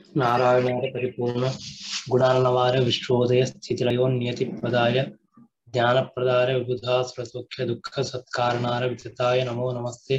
नारायणाय परिपूर्ण गुणार्णवाय विश्वोदय स्थितिलयो नियतिप्रदाय ज्ञानप्रदाय विबुधा सरसौख्य दुःख सत्कारणाय वितताय नमो नमस्ते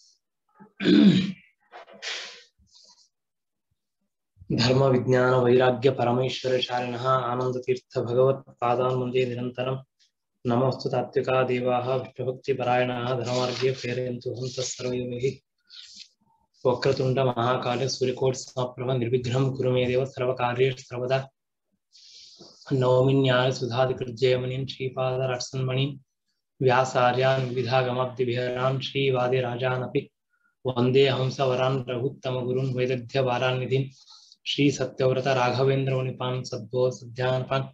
धर्म विज्ञान वैराग्य परमेश्वर शालिनः आनंद तीर्थ भगवत् पादान् वन्दे निरन्तरं नमोऽस्तु तात्विका देवाः विष्णुभक्तिपरायणाः धर्मार्गे प्रेरयन्तु हन्तः सर्वयोगिः वक्रतुण्ड महाकाल सूर्यकोट समप्रभ निर्विघ्नं कुरु मे देव सर्वकार्येषु सर्वदा नवमिन्याय सुधाधिकृज्यमणिं श्रीपादरट्सन्मणिं व्यासार्यान् विविधागमाब्धिविहरान् श्रीवादिराजानपि वन्दे हंसवरान् रघुत्तमगुरुन् वैदग्ध्यवारान्निधिं श्रीसत्यव्रत राघवेन्द्रमुनिपान् सद्भो सद्यानपान्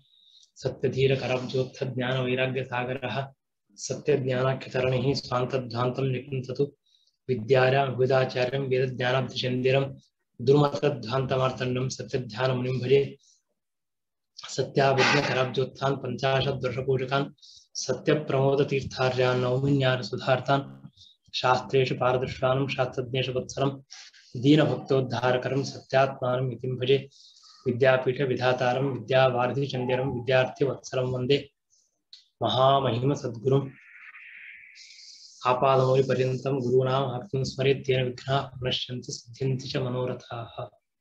सत्यधीरकरब्जोत्थज्ञानवैराग्यसागरः सत्यज्ञानाख्यतरणिः स्वान्तध्वान्तं निकुन्ततु विद्यार्यां विविधाचार्यं वेदज्ञानाब्धिचन्दिरं दुर्मतध्वान्तमार्तण्डं सत्यध्यानमुनिं भजे सत्याभिज्ञकराब्जोत्थान् पञ्चाशद्वर्षपूजकान् सत्यप्रमोदतीर्थार्यान् नवमिन्यारसुधार्थान् शास्त्रेषु पारदर्शानं शास्त्रज्ञेषु वत्सरं दीनभक्तोद्धारकरं सत्यात्मानं इतिं भजे विद्यापीठविधातारं विद्यावारिधिचन्दिरं विद्यार्थिवत्सरं वन्दे महामहिमसद्गुरुम् आपादमौलिपर्यन्तं गुरूणाम् आप्तिं स्मरेत् तेन विघ्नाः प्रणश्यन्ति सिद्ध्यन्ति च मनोरथाः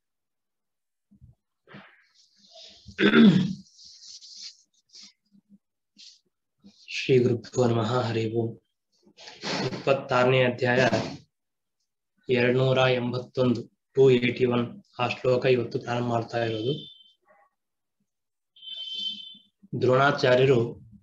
ಶ್ರೀ ಗುರುಭ್ಯೋ ನಮಃ ಹರಿ ಓಂ ಇಪ್ಪತ್ತಾರನೇ ಅಧ್ಯಾಯ ಎರಡ್ನೂರ ಎಂಬತ್ತೊಂದು ಟೂ ಏಟಿ ಒನ್ ಆ ಶ್ಲೋಕ ಇವತ್ತು ಪ್ರಾರಂಭ ಮಾಡ್ತಾ ಇರೋದು ದ್ರೋಣಾಚಾರ್ಯರು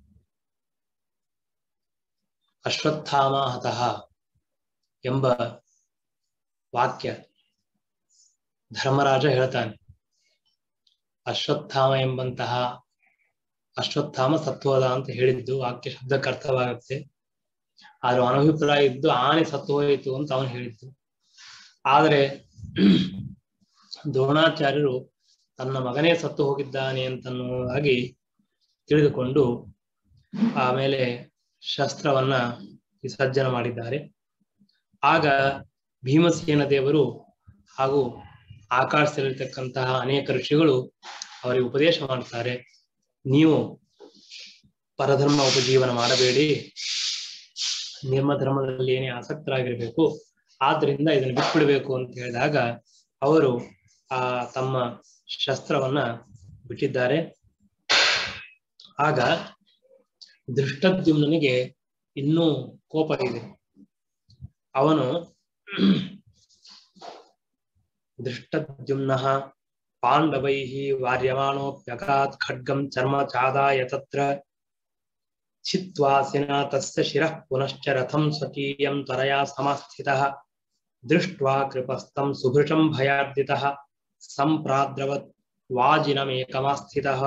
ಅಶ್ವತ್ಥಾಮ ಹತಃ ಎಂಬ ವಾಕ್ಯ ಧರ್ಮರಾಜ ಹೇಳ್ತಾನೆ ಅಶ್ವತ್ಥಾಮ ಎಂಬಂತಹ ಅಶ್ವತ್ಥಾಮ ಸತ್ವದ ಅಂತ ಹೇಳಿದ್ದು ವಾಕ್ಯ ಶಬ್ದಕ್ಕೆ ಅರ್ಥವಾಗುತ್ತೆ ಆದ್ರೆ ಅನಭಿಪ್ರಾಯ ಇದ್ದು ಆನೆ ಸತ್ತು ಹೋಯಿತು ಅಂತ ಅವನು ಹೇಳಿದ್ದು ಆದರೆ ದ್ರೋಣಾಚಾರ್ಯರು ತನ್ನ ಮಗನೇ ಸತ್ತು ಹೋಗಿದ್ದಾನೆ ಅಂತನ್ನುವುದಾಗಿ ತಿಳಿದುಕೊಂಡು ಆಮೇಲೆ ಶಸ್ತ್ರವನ್ನ ವಿಸರ್ಜನೆ ಮಾಡಿದ್ದಾರೆ ಆಗ ಭೀಮಸೇನ ದೇವರು ಹಾಗೂ ಆಕಾಶದಲ್ಲಿರ್ತಕ್ಕಂತಹ ಅನೇಕ ಋಷಿಗಳು ಅವರಿಗೆ ಉಪದೇಶ ಮಾಡ್ತಾರೆ ನೀವು ಪರಧರ್ಮ ಉಪಜೀವನ ಮಾಡಬೇಡಿ ನಿಮ್ಮ ಧರ್ಮದಲ್ಲಿ ಏನೇ ಆಸಕ್ತರಾಗಿರ್ಬೇಕು ಆದ್ರಿಂದ ಇದನ್ನು ಬಿಟ್ಬಿಡ್ಬೇಕು ಅಂತ ಹೇಳಿದಾಗ ಅವರು ಆ ತಮ್ಮ ಶಸ್ತ್ರವನ್ನ ಬಿಟ್ಟಿದ್ದಾರೆ ಆಗ ದೃಷ್ಟದ್ಯುಮ್ನಿಗೆ ಇನ್ನೂ ಕೋಪ ಇದೆ ಅವನು ದೃಷ್ಟದ್ಯುಮ್ನ ಪಾಂಡವೈ ವಾರ್ಯಮಾಣೋಪ್ಯಗಾತ್ ಖಡ್ಗಂ ಚರ್ಮ ಚಾದಾಯ ತತ್ರ ಚಿತ್ವಾಸಿನ ತಸ್ಯ ಶಿರಃ ಪುನಶ್ಚ ರಥಂ ಸ್ವಕೀಯಂ ತ್ವರಯಾ ಸಮಸ್ಥಿತಃ ದೃಷ್ಟ್ವಾ ಕೃಪಸ್ಥಂ ಸುಭೃಶಂ ಭಯಾರ್ದಿತಃ ಸಂಪ್ರಾದ್ರವತ್ ವಾಜಿನಮೇಕಮಾಸ್ಥಿತಃ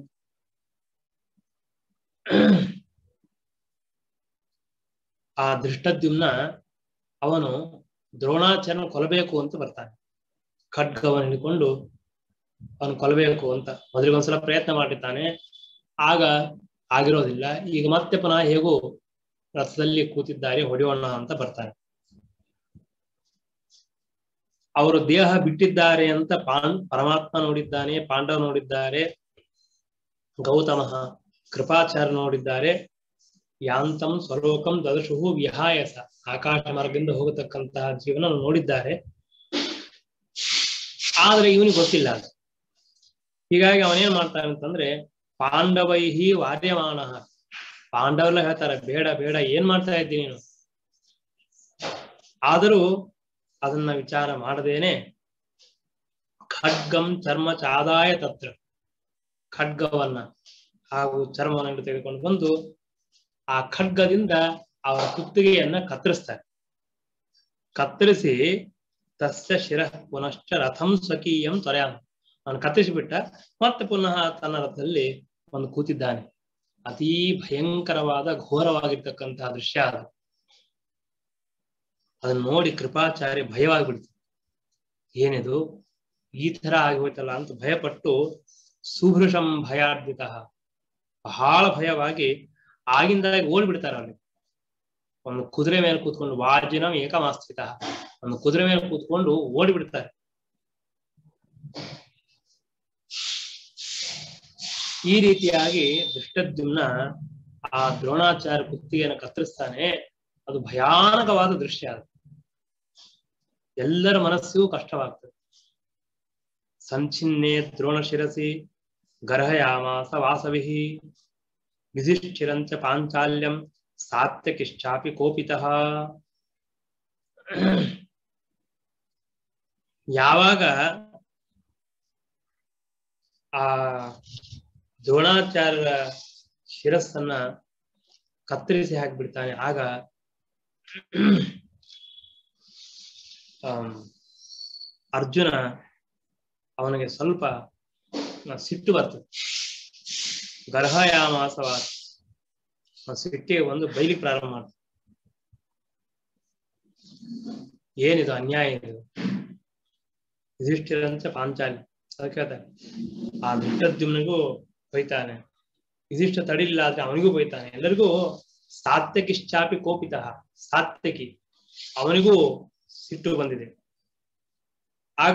ಆ ದೃಷ್ಟದ್ಯುಮ್ನ ಅವನು ದ್ರೋಣಾಚಾರ್ಯನ ಕೊಲ್ಲಬೇಕು ಅಂತ ಬರ್ತಾನೆ ಖಡ್ಗವನ್ನು ಹಿಡ್ಕೊಂಡು ಅವನು ಕೊಲ್ಲಬೇಕು ಅಂತ ಮೊದಲಿಗೊಂದ್ಸಲ ಪ್ರಯತ್ನ ಮಾಡಿರ್ತಾನೆ ಆಗ ಆಗಿರೋದಿಲ್ಲ ಈಗ ಮತ್ತೆ ಪುನಃ ಹೇಗೂ ರಥದಲ್ಲಿ ಕೂತಿದ್ದಾರೆ ಹೊಡೆಯೋಣ ಅಂತ ಬರ್ತಾನೆ ಅವರು ದೇಹ ಬಿಟ್ಟಿದ್ದಾರೆ ಅಂತ ಪಾನ್ ಪರಮಾತ್ಮ ನೋಡಿದ್ದಾನೆ ಪಾಂಡವ ನೋಡಿದ್ದಾರೆ ಗೌತಮ ಕೃಪಾಚಾರ್ಯ ನೋಡಿದ್ದಾರೆ ಯಾಂತಂ ಸ್ವಲೋಕಂ ದದಶುಹು ವಿಹಾಯಸ ಆಕಾಶ ಮಾರ್ಗದಿಂದ ಹೋಗತಕ್ಕಂತಹ ಜೀವನ ನೋಡಿದ್ದಾರೆ ಆದ್ರೆ ಇವನಿಗೆ ಗೊತ್ತಿಲ್ಲ ಅದು ಹೀಗಾಗಿ ಅವನೇನ್ ಮಾಡ್ತಾನೆ ಅಂತಂದ್ರೆ ಪಾಂಡವೈಹಿ ವಾರ್ಯಮಾನ ಪಾಂಡವರೆಲ್ಲ ಹೇಳ್ತಾರೆ ಬೇಡ ಬೇಡ ಏನ್ ಮಾಡ್ತಾ ಇದ್ದೀನಿ ನೀನು ಆದರೂ ಅದನ್ನ ವಿಚಾರ ಮಾಡದೇನೆ ಖಡ್ಗಂ ಚರ್ಮ ಚಾದಾಯ ತತ್ರ ಖಡ್ಗವನ್ನ ಹಾಗೂ ಚರ್ಮವನ್ನು ತೆಗೆದುಕೊಂಡು ಬಂದು ಆ ಖಡ್ಗದಿಂದ ಅವರ ಕುತ್ತಿಗೆಯನ್ನ ಕತ್ತರಿಸ್ತಾರೆ ಕತ್ತರಿಸಿ ತಸ್ಯ ಶಿರ ಪುನಶ್ಚ ರಥಂ ಸ್ವಕೀಯಂ ತ್ವರ್ಯಾಂ ಅವನು ಕತ್ತರಿಸಿಬಿಟ್ಟ ಮತ್ತೆ ಪುನಃ ತನ್ನ ರಥದಲ್ಲಿ ಒಂದು ಕೂತಿದ್ದಾನೆ ಅತೀ ಭಯಂಕರವಾದ ಘೋರವಾಗಿರ್ತಕ್ಕಂತಹ ದೃಶ್ಯ ಅದು ಅದನ್ನ ನೋಡಿ ಕೃಪಾಚಾರ್ಯ ಭಯವಾಗಿಬಿಡ್ತು ಏನಿದು ಈ ತರ ಆಗೋಯ್ತಲ್ಲ ಅಂತ ಭಯಪಟ್ಟು ಸುಭೃಶಂ ಭಯಾರ್ಧಿತ ಬಹಳ ಭಯವಾಗಿ ಆಗಿಂದಾಗಿ ಓಡ್ಬಿಡ್ತಾರೆ ಅಲ್ಲಿ ಒಂದು ಕುದುರೆ ಮೇಲೆ ಕೂತ್ಕೊಂಡು ವಾಜಿನ ಏಕಮಾಸ್ಥಿತ ಒಂದು ಕುದುರೆ ಮೇಲೆ ಕೂತ್ಕೊಂಡು ಓಡಿ ಬಿಡ್ತಾರೆ ಈ ರೀತಿಯಾಗಿ ದುಷ್ಟದ್ಯುಮ್ನ ಆ ದ್ರೋಣಾಚಾರ್ಯ ಕುತ್ತಿಗೆಯನ್ನು ಕತ್ತರಿಸ್ತಾನೆ ಅದು ಭಯಾನಕವಾದ ದೃಶ್ಯ ಅದು ಎಲ್ಲರ ಮನಸ್ಸಿಗೂ ಕಷ್ಟವಾಗ್ತದೆ ಸಂಚಿನ್ನೆ ದ್ರೋಣ ಶಿರಸಿ ಗರ್ಹಯಾಮಾಸ ವಾಸವಿಹಿ ಯುಧಿಷ್ಠಿರಂಚ ಪಾಂಚಾಲ್ಯಂ ಸಾತ್ಯಕಿಶ್ಚಾಪಿ ಕೋಪಿತಃ ಯಾವಾಗ ಆ ದ್ರೋಣಾಚಾರ್ಯರ ಶಿರಸ್ಸನ್ನ ಕತ್ತರಿಸಿ ಹಾಕಿಬಿಡ್ತಾನೆ ಆಗ ಆಮ್, ಅರ್ಜುನ ಅವನಿಗೆ ಸ್ವಲ್ಪ ಸಿಟ್ಟು ಬರ್ತದೆ ಗರ್ಹಯಾಮಾಸವಾದ ಆ ಸಿಟ್ಟಿಗೆ ಒಂದು ಬೈಲಿಗೆ ಪ್ರಾರಂಭ ಮಾಡ್ತಾನೆ ಏನಿದು ಅನ್ಯಾಯ ಇದು ಯುಧಿಷ್ಠಿರಂತ ಪಾಂಚಾಲಿ ಅದಕ್ಕೆ ಹೇಳ್ತಾನೆ ಆ ದುಷ್ಟದ್ಯುಮ್ನಿಗೂ ಬೈತಾನೆ ಯುಧಿಷ್ಠ ತಡಿಲಿಲ್ಲ ಆದ್ರೆ ಅವನಿಗೂ ಬೈತಾನೆ ಎಲ್ಲರಿಗೂ ಸಾತ್ಯಕಿಶ್ಚಾಪಿ ಕೋಪಿತ ಸಾತ್ಯಕಿ ಅವನಿಗೂ ಸಿಟ್ಟು ಬಂದಿದೆ ಆಗ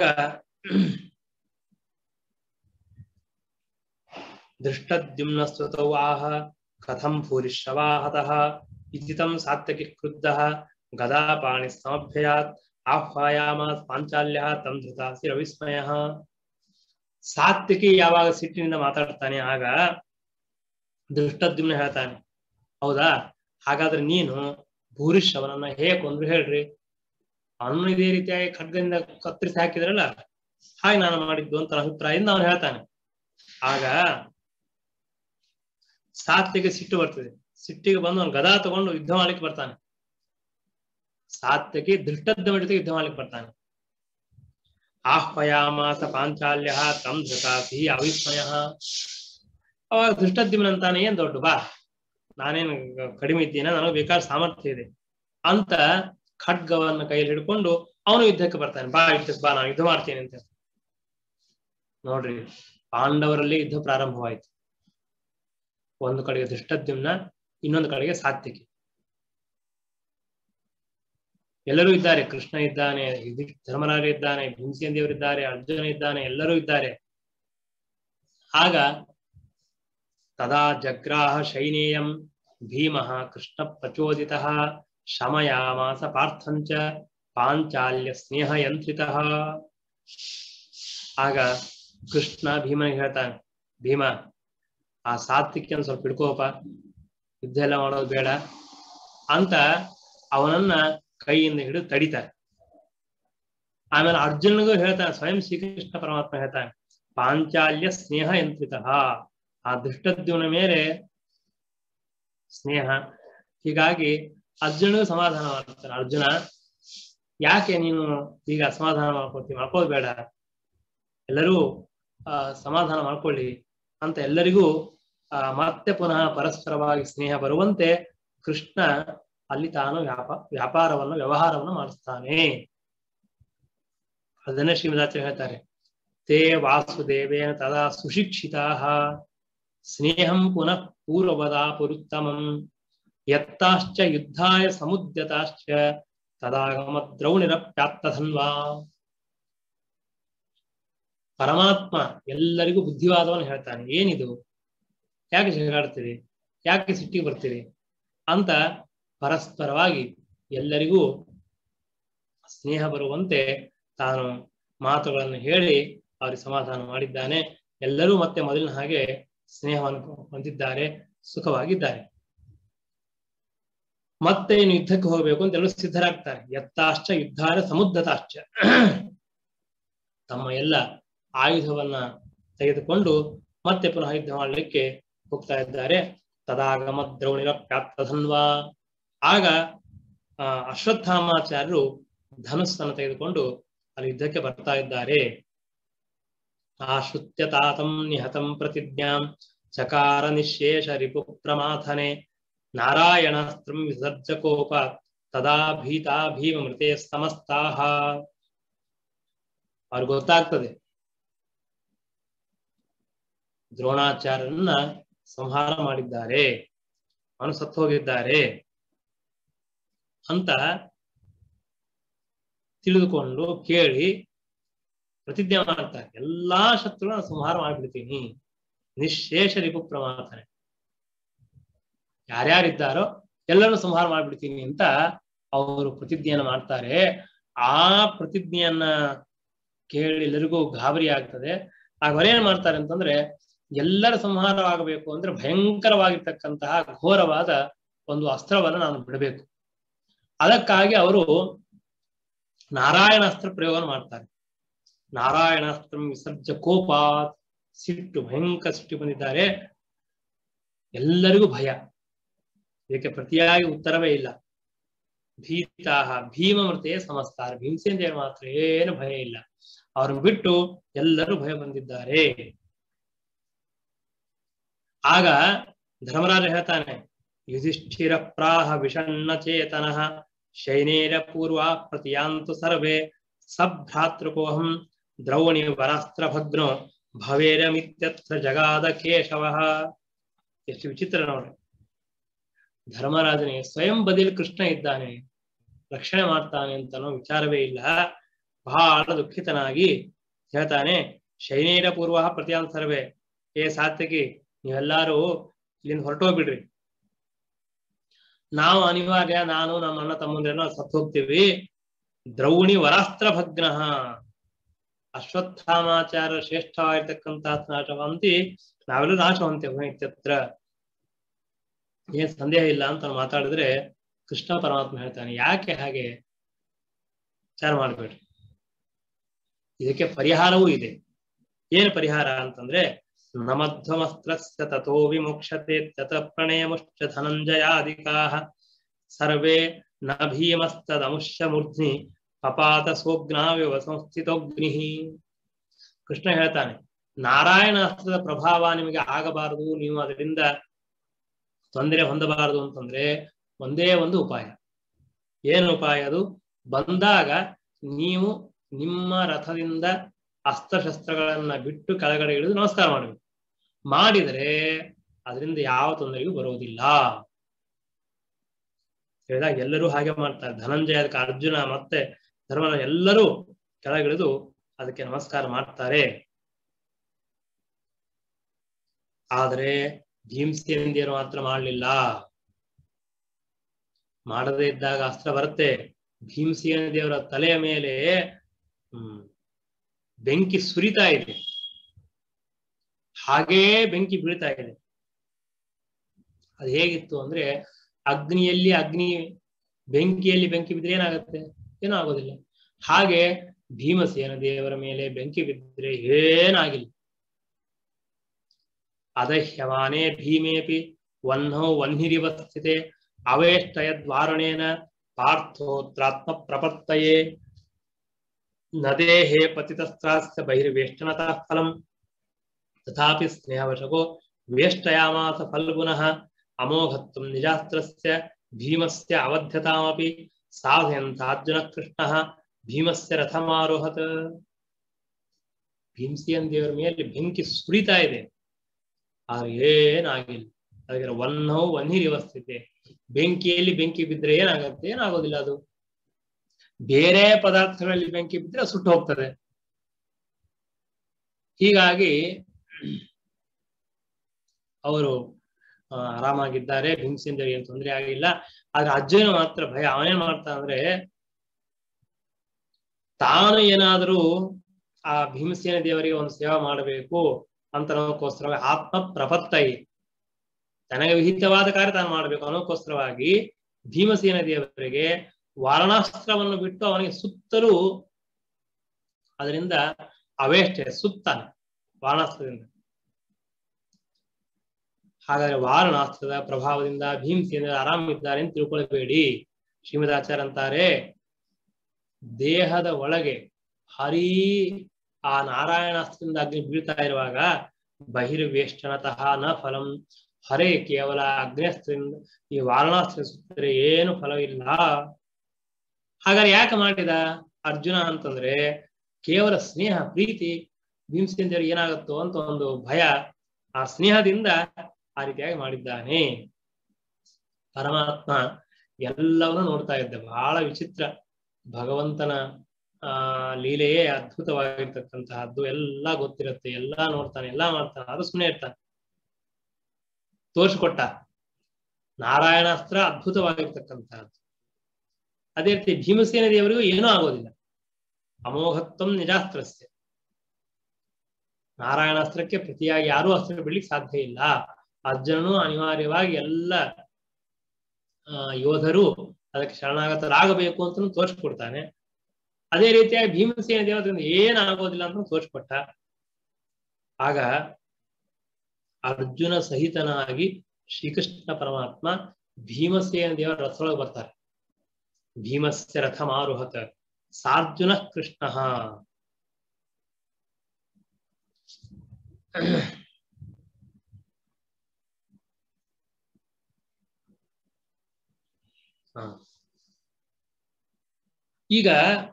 ದೃಷ್ಟದ್ಯುಮ್ನಸ್ತುತೌ ಆಹ ಕಥಂ ಭೂರಿಶ್ರವಾಹತಃ ಇತಿತಂ ಸಾತ್ಯಕಿ ಕ್ರುದ್ಧಃ ಗದಾಪಾಣಿ ಸಮಭ್ಯಯಾತ್ ಆಹ್ವಾಯಾಮಾಸ್ ಪಾಂಚಾಲ್ಯ ತಂ ಧೃತಾಸಿ ರವಿಸ್ಮಯ ಸಾತ್ವಿಕಿ ಯಾವಾಗ ಸಿಟ್ಟಿನಿಂದ ಮಾತಾಡ್ತಾನೆ ಆಗ ದೃಷ್ಟದ್ಯುಮ್ನ ಹೇಳ್ತಾನೆ ಹೌದಾ ಹಾಗಾದ್ರೆ ನೀನು ಭೂರಿಶ್ ಅವನನ್ನ ಹೇಗೆ ಕೊಂದ್ರು ಹೇಳ್ರಿ ಅವನು ಇದೇ ರೀತಿಯಾಗಿ ಖಡ್ಗದಿಂದ ಕತ್ತರಿಸಿ ಹಾಕಿದ್ರಲ್ಲ ಹಾಗೆ ನಾನು ಮಾಡಿದ್ದು ಅಂತ ಅಭಿಪ್ರಾಯದಿಂದ ಅವನು ಹೇಳ್ತಾನೆ ಆಗ ಸಾತ್ವಿಗೆ ಸಿಟ್ಟು ಬರ್ತದೆ ಸಿಟ್ಟಿಗೆ ಬಂದು ಅವನು ಗದಾ ತಗೊಂಡು ಯುದ್ಧ ಮಾಡ್ಲಿಕ್ಕೆ ಬರ್ತಾನೆ ಸಾತ್ವಿಗೆ ದೃಷ್ಟದ್ಯುಮ್ನ ಜೊತೆ ಯುದ್ಧ ಮಾಡ್ಲಿಕ್ಕೆ ಬರ್ತಾನೆ ಆಹ್ವಯಾಮಾಸ ಪಾಂಚಾಲ್ಯ ತಂ ಧೃತಾಸಿ ಅವಿಸ್ಮಯ ಅವಾಗ ದೃಷ್ಟದ್ಯುಮ್ನ ಅಂತಾನೆ ಏನ್ ದೊಡ್ಡ ಬಾ ನಾನೇನು ಕಡಿಮೆ ಇದ್ದೀನ ನನಗೆ ಬೇಕಾದ ಸಾಮರ್ಥ್ಯ ಇದೆ ಅಂತ ಖಡ್ಗವನ್ನ ಕೈಯಲ್ಲಿ ಹಿಡ್ಕೊಂಡು ಅವನು ಯುದ್ಧಕ್ಕೆ ಬರ್ತಾನೆ ಬಾ ಯುದ್ಧಕ್ಕೆ ಬಾ ನಾನು ಯುದ್ಧ ಮಾಡ್ತೀನಿ ಅಂತ ನೋಡ್ರಿ ಪಾಂಡವರಲ್ಲಿ ಯುದ್ಧ ಪ್ರಾರಂಭವಾಯಿತು ಒಂದು ಕಡೆಗೆ ದೃಷ್ಟದ್ಯುಮ್ನ ಇನ್ನೊಂದು ಕಡೆಗೆ ಸಾತ್ವಿಕಿ ಎಲ್ಲರೂ ಇದ್ದಾರೆ ಕೃಷ್ಣ ಇದ್ದಾನೆ ಯುಧಿ- ಧರ್ಮರಾಜ ಇದ್ದಾನೆ ಭೀಮಸೇನ್ ದೇವರಿದ್ದಾರೆ ಅರ್ಜುನ ಇದ್ದಾನೆ ಎಲ್ಲರೂ ಇದ್ದಾರೆ ಆಗ ತದಾ ಜಗ್ರಾಹ ಶೈನೇಯಂ ಭೀಮಃ ಕೃಷ್ಣ ಪ್ರಚೋದಿತ ಶಮಯಾಮಾಸ ಪಾರ್ಥಂಚ ಪಾಂಚಾಲ್ಯ ಸ್ನೇಹ ಯಂತ್ರಿತಃ ಆಗ ಕೃಷ್ಣ ಭೀಮನಿಗೆ ಹೇಳ್ತಾನೆ ಭೀಮ ಆ ಸಾತ್ವಿಕ್ಯನ ಸ್ವಲ್ಪ ಹಿಡ್ಕೋಪ ಯುದ್ಧ ಎಲ್ಲ ಮಾಡೋದು ಬೇಡ ಅಂತ ಅವನನ್ನ ಕೈಯಿಂದ ಹಿಡಿದು ತಡಿತಾರೆ ಆಮೇಲೆ ಅರ್ಜುನನಿಗೂ ಹೇಳ್ತಾನೆ ಸ್ವಯಂ ಶ್ರೀಕೃಷ್ಣ ಪರಮಾತ್ಮ ಹೇಳ್ತಾನೆ ಪಾಂಚಾಲ್ಯ ಸ್ನೇಹ ಯಂತ್ರಿತ ಆ ದುಷ್ಟದ್ಯುನ ಮೇಲೆ ಸ್ನೇಹ ಹೀಗಾಗಿ ಅರ್ಜುನಿಗೂ ಸಮಾಧಾನ ಮಾಡ್ತಾನೆ ಅರ್ಜುನ ಯಾಕೆ ನೀನು ಈಗ ಅಸಮಾಧಾನ ಮಾಡ್ಕೊಳ್ತೀವಿ ಮಾಡ್ಕೋದ್ ಬೇಡ ಎಲ್ಲರೂ ಆ ಸಮಾಧಾನ ಮಾಡ್ಕೊಳ್ಳಿ ಅಂತ ಎಲ್ಲರಿಗೂ ಆ ಮತ್ತೆ ಪುನಃ ಪರಸ್ಪರವಾಗಿ ಸ್ನೇಹ ಬರುವಂತೆ ಕೃಷ್ಣ ಅಲ್ಲಿ ತಾನು ವ್ಯಾಪ ವ್ಯಾಪಾರವನ್ನು ವ್ಯವಹಾರವನ್ನು ಮಾಡಿಸ್ತಾನೆ ಅದನ್ನೇ ಶ್ರೀಮದಾಚಾರ್ಯ ಹೇಳ್ತಾರೆ ತೇ ವಾಸುದೇವೇನ ತದಾ ಸುಶಿಕ್ಷಿತಾ ಸ್ನೇಹಂ ಪುನಃ ಪೂರ್ವವದಾ ಪುರುತ್ತಮಂ ಯತ್ತಾಶ್ಚ ಯುದ್ಧಾಯ ಸಮುದ್ಯತಾಶ್ಚ ತದಾಗಮ ದ್ರೌಣಿರಪ್ಯಾತ್ತಧನ್ವಾ ಪರಮಾತ್ಮ ಎಲ್ಲರಿಗೂ ಬುದ್ಧಿವಾದವನ್ನು ಹೇಳ್ತಾನೆ ಏನಿದು ಯಾಕೆ ಜಗಾಡ್ತೀರಿ ಯಾಕೆ ಸಿಟ್ಟಿಗೆ ಬರ್ತೀರಿ ಅಂತ ಪರಸ್ಪರವಾಗಿ ಎಲ್ಲರಿಗೂ ಸ್ನೇಹ ಬರುವಂತೆ ತಾನು ಮಾತುಗಳನ್ನು ಹೇಳಿ ಅವರಿಗೆ ಸಮಾಧಾನ ಮಾಡಿದ್ದಾನೆ ಎಲ್ಲರೂ ಮತ್ತೆ ಮೊದಲಿನ ಹಾಗೆ ಸ್ನೇಹವನ್ನು ಹೊಂದಿದ್ದಾರೆ ಸುಖವಾಗಿದ್ದಾರೆ ಮತ್ತೆ ಇನ್ನು ಯುದ್ಧಕ್ಕೆ ಹೋಗಬೇಕು ಅಂತ ಎಲ್ಲರೂ ಸಿದ್ಧರಾಗ್ತಾರೆ ಯತ್ತಾಶ್ಚ ಯುದ್ಧಾರ ಸಮುದ್ಧತಾಶ್ಚ ತಮ್ಮ ಎಲ್ಲ ಆಯುಧವನ್ನ ತೆಗೆದುಕೊಂಡು ಮತ್ತೆ ಪುನಃ ಯುದ್ಧ ಮಾಡಲಿಕ್ಕೆ ಹೋಗ್ತಾ ಇದ್ದಾರೆ ತದಾಗಮ ದ್ರೌಣಿರ ಪ್ಯಾತ್ತಧನ್ವಾ ಆಗ ಆ ಅಶ್ವತ್ಥಾಮಾಚಾರ್ಯರು ಧನುಸ್ಸನ್ನು ತೆಗೆದುಕೊಂಡು ಅಲ್ಲಿ ಯುದ್ಧಕ್ಕೆ ಬರ್ತಾ ಇದ್ದಾರೆ ಆಶ್ರುತ್ಯ ತಾತಂ ನಿಹತಂ ಪ್ರತಿಜ್ಞಾಂ ಚಕಾರ ನಿಶೇಷ ರಿಪು ಪ್ರಮಾಥನೆ ನಾರಾಯಣಾಸ್ತ್ರಂ ವಿಸರ್ಜಕೋಪ ತದಾ ಭೀತಾ ಭೀಮ ಮೃತೆ ಸಮಸ್ತಾಹ ಅವ್ರಿಗೆ ಗೊತ್ತಾಗ್ತದೆ ದ್ರೋಣಾಚಾರ್ಯರನ್ನ ಸಂಹಾರ ಮಾಡಿದ್ದಾರೆ ಅವನು ಸತ್ತು ಹೋಗಿದ್ದಾರೆ ಅಂತ ತಿಳಿದುಕೊಂಡು ಕೇಳಿ ಪ್ರತಿಜ್ಞೆ ಮಾಡ್ತಾರೆ ಎಲ್ಲಾ ಶತ್ರುಗಳನ್ನ ಸಂಹಾರ ಮಾಡ್ಬಿಡ್ತೀನಿ ನಿಶೇಷ ರಿಪು ಪ್ರಮಾತನೆ ಯಾರ್ಯಾರಿದ್ದಾರೋ ಎಲ್ಲರನ್ನು ಸಂಹಾರ ಮಾಡ್ಬಿಡ್ತೀನಿ ಅಂತ ಅವರು ಪ್ರತಿಜ್ಞೆಯನ್ನ ಮಾಡ್ತಾರೆ ಆ ಪ್ರತಿಜ್ಞೆಯನ್ನ ಕೇಳಿ ಎಲ್ಲರಿಗೂ ಗಾಬರಿ ಆಗ್ತದೆ ಆಗ ಅವರೇನ್ ಮಾಡ್ತಾರೆ ಅಂತಂದ್ರೆ ಎಲ್ಲರ ಸಂಹಾರವಾಗಬೇಕು ಅಂದ್ರೆ ಭಯಂಕರವಾಗಿರ್ತಕ್ಕಂತಹ ಘೋರವಾದ ಒಂದು ಅಸ್ತ್ರವನ್ನ ನಾನು ಬಿಡಬೇಕು ಅದಕ್ಕಾಗಿ ಅವರು ನಾರಾಯಣಾಸ್ತ್ರ ಪ್ರಯೋಗ ಮಾಡ್ತಾರೆ ನಾರಾಯಣಾಸ್ತ್ರ ವಿಸರ್ಜ ಕೋಪ ಸಿಟ್ಟು ಭಯಂಕರ ಸಿಟ್ಟು ಬಂದಿದ್ದಾರೆ ಎಲ್ಲರಿಗೂ ಭಯ ಇದಕ್ಕೆ ಪ್ರತಿಯಾಗಿ ಉತ್ತರವೇ ಇಲ್ಲ ಭೀತಾಹ ಭೀಮ ಮೃತೆಯೇ ಸಮಸ್ತಾರ ಭೀಮಸೇನ ದೇವರು ಮಾತ್ರ ಏನು ಭಯ ಇಲ್ಲ ಅವ್ರನ್ನ ಬಿಟ್ಟು ಎಲ್ಲರೂ ಭಯ ಬಂದಿದ್ದಾರೆ ಆಗ ಧರ್ಮರಾಜ ಹೇಳ್ತಾನೆ ಯುಧಿಷ್ಠಿರ ಪ್ರಾಹ ವಿಷಣ್ಣ ಚೇತನಃ ಶೈನೇರ ಪೂರ್ವ ಪ್ರತಿಯಾಂತು ಸರ್ವೇ ಸಭ್ರಾತೃಕೋಹಂ ದ್ರೌಣಿ ವರಾಸ್ತ್ರ ಭಗ್ನೋ ಭವೇರಮಿತ್ಯತ್ರ ಜಗಾದ ಕೇಶವ ಎಷ್ಟು ವಿಚಿತ್ರ ನೋಡ್ರಿ ಧರ್ಮರಾಜನಿಗೆ ಸ್ವಯಂ ಬದಿಲ್ ಕೃಷ್ಣ ಇದ್ದಾನೆ ರಕ್ಷಣೆ ಮಾಡ್ತಾನೆ ಅಂತನೋ ವಿಚಾರವೇ ಇಲ್ಲ ಬಹಳ ದುಃಖಿತನಾಗಿ ಹೇಳ್ತಾನೆ ಶೈನೇರ ಪೂರ್ವ ಪ್ರತಿಯಾಂತ ಸರ್ವೇ ಏ ಸಾತ್ಯಕಿ ನೀವೆಲ್ಲಾರು ಇಲ್ಲಿಂದ ಹೊರಟೋಗ್ಬಿಡ್ರಿ ನಾವು ಅನಿವಾರ್ಯ ನಾನು ನಮ್ಮ ಅಣ್ಣ ತಮ್ಮಂದ್ರನ್ನ ಸತ್ತು ಹೋಗ್ತೀವಿ ದ್ರೌಣಿ ವರಾಸ್ತ್ರ ಭಗ್ನ ಅಶ್ವತ್ಥಾಮಾಚಾರ ಶ್ರೇಷ್ಠವಾಗಿರ್ತಕ್ಕಂತಹ ನಾಶವಂತಿ ನಾವೆಲ್ಲೂ ನಾಶವಂತೆ ಇತ್ಯತ್ರ ಏನ್ ಸಂದೇಹ ಇಲ್ಲ ಅಂತ ಮಾತಾಡಿದ್ರೆ ಕೃಷ್ಣ ಪರಮಾತ್ಮ ಹೇಳ್ತಾನೆ ಯಾಕೆ ಹಾಗೆ ವಿಚಾರ ಮಾಡ್ಬೇಡ್ರಿ ಇದಕ್ಕೆ ಪರಿಹಾರವೂ ಇದೆ ಏನು ಪರಿಹಾರ ಅಂತಂದ್ರೆ ನಮಧ್ವಮಸ್ತ್ರಸ್ಯ ತಥೋ ವಿಮುಕ್ಷತೆ ತತ ಪ್ರಣಯಮುಶ್ಚ ಧನಂಜಯಾಧಿಕಾ ಸರ್ವೇ ನ ಭೀಮಸ್ತದಮುಷ್ಯ ಮೂರ್ಧ್ನಿ ಪಪಾತ ಸೋಗ್ನಾವ್ಯವ ಸಂಸ್ಥಿತೋಗ್ನಿ ಕೃಷ್ಣ ಹೇಳ್ತಾನೆ ನಾರಾಯಣಾಸ್ತ್ರದ ಪ್ರಭಾವ ನಿಮಗೆ ಆಗಬಾರದು ನೀವು ಅದರಿಂದ ತೊಂದರೆ ಹೊಂದಬಾರದು ಅಂತಂದ್ರೆ ಒಂದೇ ಒಂದು ಉಪಾಯ ಏನು ಉಪಾಯ ಅದು ಬಂದಾಗ ನೀವು ನಿಮ್ಮ ರಥದಿಂದ ಅಸ್ತ್ರಶಸ್ತ್ರಗಳನ್ನ ಬಿಟ್ಟು ಕೆಳಗಡೆ ಇಳಿದು ನಮಸ್ಕಾರ ಮಾಡಬೇಕು ಮಾಡಿದರೆ ಅದರಿಂದ ಯಾವ ತೊಂದರೆಗೂ ಬರುವುದಿಲ್ಲ ಹೇಳಿದಾಗ ಎಲ್ಲರೂ ಹಾಗೆ ಮಾಡ್ತಾರೆ ಧನಂಜಯ ಅದಕ್ಕೆ ಅರ್ಜುನ ಮತ್ತೆ ಧರ್ಮನ ಎಲ್ಲರೂ ಕೆಳಗಿಳಿದು ಅದಕ್ಕೆ ನಮಸ್ಕಾರ ಮಾಡ್ತಾರೆ ಆದರೆ ಭೀಮಸೇನಿಯರು ಮಾತ್ರ ಮಾಡಲಿಲ್ಲ ಮಾಡದೇ ಇದ್ದಾಗ ಅಸ್ತ್ರ ಬರುತ್ತೆ ಭೀಮಸೇನ ದೇವರ ತಲೆಯ ಮೇಲೆ ಹ್ಮ್ ಬೆಂಕಿ ಸುರಿತಾ ಇದೆ ಹಾಗೇ ಬೆಂಕಿ ಬೀಳ್ತಾ ಇದೆ ಅದು ಹೇಗಿತ್ತು ಅಂದ್ರೆ ಅಗ್ನಿಯಲ್ಲಿ ಅಗ್ನಿ ಬೆಂಕಿಯಲ್ಲಿ ಬೆಂಕಿ ಬಿದ್ರೆ ಏನಾಗುತ್ತೆ ಏನೂ ಆಗೋದಿಲ್ಲ ಹಾಗೆ ಭೀಮಸೇನ ದೇವರ ಮೇಲೆ ಬೆಂಕಿ ಬಿದ್ದರೆ ಏನಾಗಿಲ್ಲ ಅದಹ್ಯಮಾನೇ ಭೀಮೇಪಿ ವಹ್ನೋ ವಹ್ನಿರಿವ ಸ್ಥಿತೆ ಅವೇಷ್ಟಯದ್ವಾರಣೇನ ಪಾರ್ಥೋತ್ರಾತ್ಮ ಪ್ರಪತ್ತಯೇ ನದೇಹೇ ಪತಿತಸ್ತ್ರಾಸ್ಯ ಬಹಿರ್ವೇಷ್ಟನತಃ ಫಲಂ ತಥಾಪಿ ಸ್ನೇಹವಶಕೋ ವೇಷ್ಟಯಾಮಾಸ ಫಲ್ಗುನಃ ಅಮೋಘತ್ವಂ ನಿಜಾಸ್ತ್ರಸ್ಯ ಭೀಮಸ್ಯ ಅವಧ್ಯತಾಮಪಿ ಸಾಧಯಂತಾರ್ಜುನ ಕೃಷ್ಣಃ ಭೀಮಸ್ಯ ರಥಮಾರೋಹತ ಭೀಮಸೇನ್ ದೇವರ ಮೇಲೆ ಬೆಂಕಿ ಸುರಿತಾ ಇದೆ ಆದ್ರೆ ಏನಾಗಿಲ್ಲ ಅದಕ್ಕೆ ವನ್ನೋ ವನ್ಹಿರಿ ವ್ಯವಸ್ಥಿತೆ ಬೆಂಕಿಯಲ್ಲಿ ಬೆಂಕಿ ಬಿದ್ರೆ ಏನಾಗುತ್ತೆ ಏನಾಗೋದಿಲ್ಲ ಅದು ಬೇರೆ ಪದಾರ್ಥಗಳಲ್ಲಿ ಬೆಂಕಿ ಬಿದ್ರೆ ಸುಟ್ಟು ಹೋಗ್ತದೆ ಹೀಗಾಗಿ ಅವರು ಆರಾಮಾಗಿದ್ದಾರೆ ಭೀಮಸೇನ್ ದೇವರಿಗೆ ಏನು ತೊಂದರೆ ಆಗಿಲ್ಲ ಆದ್ರೆ ಅಜ್ಜನ ಮಾತ್ರ ಭಯ ಅವನೇನ್ ಮಾಡ್ತಾ ಅಂದ್ರೆ ತಾನು ಏನಾದರೂ ಆ ಭೀಮಸೇನ ದೇವರಿಗೆ ಒಂದು ಸೇವೆ ಮಾಡಬೇಕು ಅಂತ ಅನ್ನೋಕ್ಕೋಸ್ಕರ ಆತ್ಮ ಪ್ರಪತ್ತೈ ತನಗೆ ವಿಹಿತವಾದ ಕಾರ್ಯ ತಾನು ಮಾಡಬೇಕು ಅನ್ನೋಕ್ಕೋಸ್ಕರವಾಗಿ ಭೀಮಸೇನ ದೇವರಿಗೆ ವಾರಣಾಸ್ತ್ರವನ್ನು ಬಿಟ್ಟು ಅವನಿಗೆ ಸುತ್ತಲೂ ಅದರಿಂದ ಅವೇಷ್ಟೇ ಸುತ್ತಾನೆ ವಾರಣಾಸ್ತ್ರದಿಂದ ಹಾಗಾದ್ರೆ ವಾರಣಾಸ್ತ್ರದ ಪ್ರಭಾವದಿಂದ ಭೀಮಸೇನ ಆರಾಮಿದ್ದಾರೆ ಅಂತ ತಿಳ್ಕೊಳ್ಬೇಡಿ ಶ್ರೀಮದಾಚಾರ್ಯ ಅಂತಾರೆ ದೇಹದ ಒಳಗೆ ಹರಿ ಆ ನಾರಾಯಣಾಸ್ತ್ರದಿಂದ ಅಗ್ನಿ ಬೀಳ್ತಾ ಇರುವಾಗ ಬಹಿರ್ವೇಷ್ಟನತಃ ನ ಫಲಂ ಹೊರೆ ಕೇವಲ ಅಗ್ನಿಸ್ತ್ರದಿಂದ ಈ ವಾರಣಾಸ್ತ್ರ ಸುತ್ತರೆ ಏನು ಫಲವಿಲ್ಲ ಹಾಗಾದ್ರೆ ಯಾಕೆ ಮಾಡಿದ ಅರ್ಜುನ ಅಂತಂದ್ರೆ ಕೇವಲ ಸ್ನೇಹ ಪ್ರೀತಿ ಭೀಮಸೇನ ದೇವರು ಏನಾಗುತ್ತೋ ಅಂತ ಒಂದು ಭಯ ಆ ಸ್ನೇಹದಿಂದ ಆ ರೀತಿಯಾಗಿ ಮಾಡಿದ್ದಾನೆ ಪರಮಾತ್ಮ ಎಲ್ಲವನ್ನೂ ನೋಡ್ತಾ ಇದ್ದ ಬಹಳ ವಿಚಿತ್ರ ಭಗವಂತನ ಆ ಲೀಲೆಯೇ ಅದ್ಭುತವಾಗಿರ್ತಕ್ಕಂತಹದ್ದು ಎಲ್ಲ ಗೊತ್ತಿರುತ್ತೆ ಎಲ್ಲ ನೋಡ್ತಾನೆ ಎಲ್ಲ ಮಾಡ್ತಾನೆ ಅದು ಸುಮ್ಮನೆ ಇರ್ತಾನೆ ತೋರಿಸ್ಕೊಟ್ಟ ನಾರಾಯಣಾಸ್ತ್ರ ಅದ್ಭುತವಾಗಿರ್ತಕ್ಕಂತಹದ್ದು ಅದೇ ರೀತಿ ಭೀಮಸೇನ ದೇವರಿಗೂ ಏನೂ ಆಗೋದಿಲ್ಲ ಅಮೋಘತ್ವಂ ನಿಜಾಸ್ತ್ರಸ್ಯ ನಾರಾಯಣಾಸ್ತ್ರಕ್ಕೆ ಪ್ರತಿಯಾಗಿ ಯಾರೂ ಅಸ್ತ್ರ ಬಿಡ್ಲಿಕ್ಕೆ ಸಾಧ್ಯ ಇಲ್ಲ ಅರ್ಜುನನು ಅನಿವಾರ್ಯವಾಗಿ ಎಲ್ಲ ಯೋಧರು ಅದಕ್ಕೆ ಶರಣಾಗತರಾಗಬೇಕು ಅಂತ ತೋರಿಸ್ಕೊಡ್ತಾನೆ ಅದೇ ರೀತಿಯಾಗಿ ಭೀಮಸೇನ ದೇವರಿಂದ ಏನಾಗೋದಿಲ್ಲ ಅಂತ ತೋರಿಸ್ಕೊಟ್ಟ ಆಗ ಅರ್ಜುನ ಸಹಿತನಾಗಿ ಶ್ರೀಕೃಷ್ಣ ಪರಮಾತ್ಮ ಭೀಮಸೇನ ದೇವರ ರಥದೊಳಗೆ ಬರ್ತಾರೆ ಭೀಮಸ್ಯ ರಥ ಮಾರುಹತ ಸಾರ್ಜುನ ಕೃಷ್ಣ ಈಗ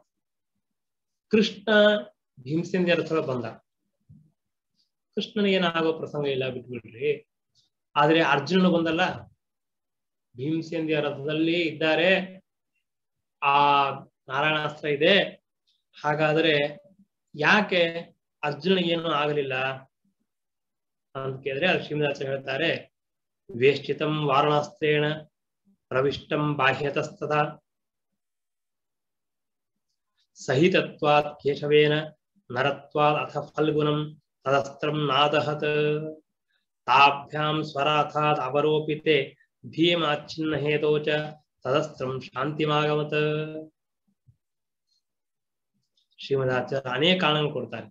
ಕೃಷ್ಣ ಭೀಮಸೇನ ರಥದೊಳಗೆ ಬಂದ ಕೃಷ್ಣನಿಗೆ ಏನಾಗೋ ಪ್ರಸಂಗ ಇಲ್ಲ ಬಿಟ್ಬಿಡ್ರಿ ಆದ್ರೆ ಅರ್ಜುನನು ಬಂದಲ್ಲ ಭೀಮಸೇನ ರಥದಲ್ಲಿ ಇದ್ದಾರೆ ಆ ನಾರಾಯಣಾಸ್ತ್ರ ಇದೆ ಹಾಗಾದ್ರೆ ಯಾಕೆ ಅರ್ಜುನಿಗೇನು ಆಗಲಿಲ್ಲ ಅಂತ ಕೇಳಿದ್ರೆ ಅದು ಶ್ರೀನಿವಾಸ ಹೇಳ್ತಾರೆ ವೇಷ್ಟಿತಂ ವಾರಣಾಸ್ತ್ರೇಣ ಪ್ರವಿಷ್ಟಂ ಬಾಹ್ಯತಸ್ತದ ಸಹಿತತ್ವಾತ್ ಕೇಶವೇನ ನರತ್ವಾದ್ ಅಥ ಫಲ್ಗುಣಂ ತದಸ್ತ್ರಂ ನಾದಹತ್ ತಾಭ್ಯಾಂ ಸ್ವರಾಥಾತ್ ಅವರೋಪಿತೆ ಭೀಮಾಚ್ಛಿನ್ನ ಹೇತೋ ಚ ತದಸ್ತ್ರಂ ಶಾಂತಿಮಾಗಮತ ಶ್ರೀಮದಾಚಾರ್ಯ ಅನೇಕ ಕಾರಣ ಕೊಡ್ತಾರೆ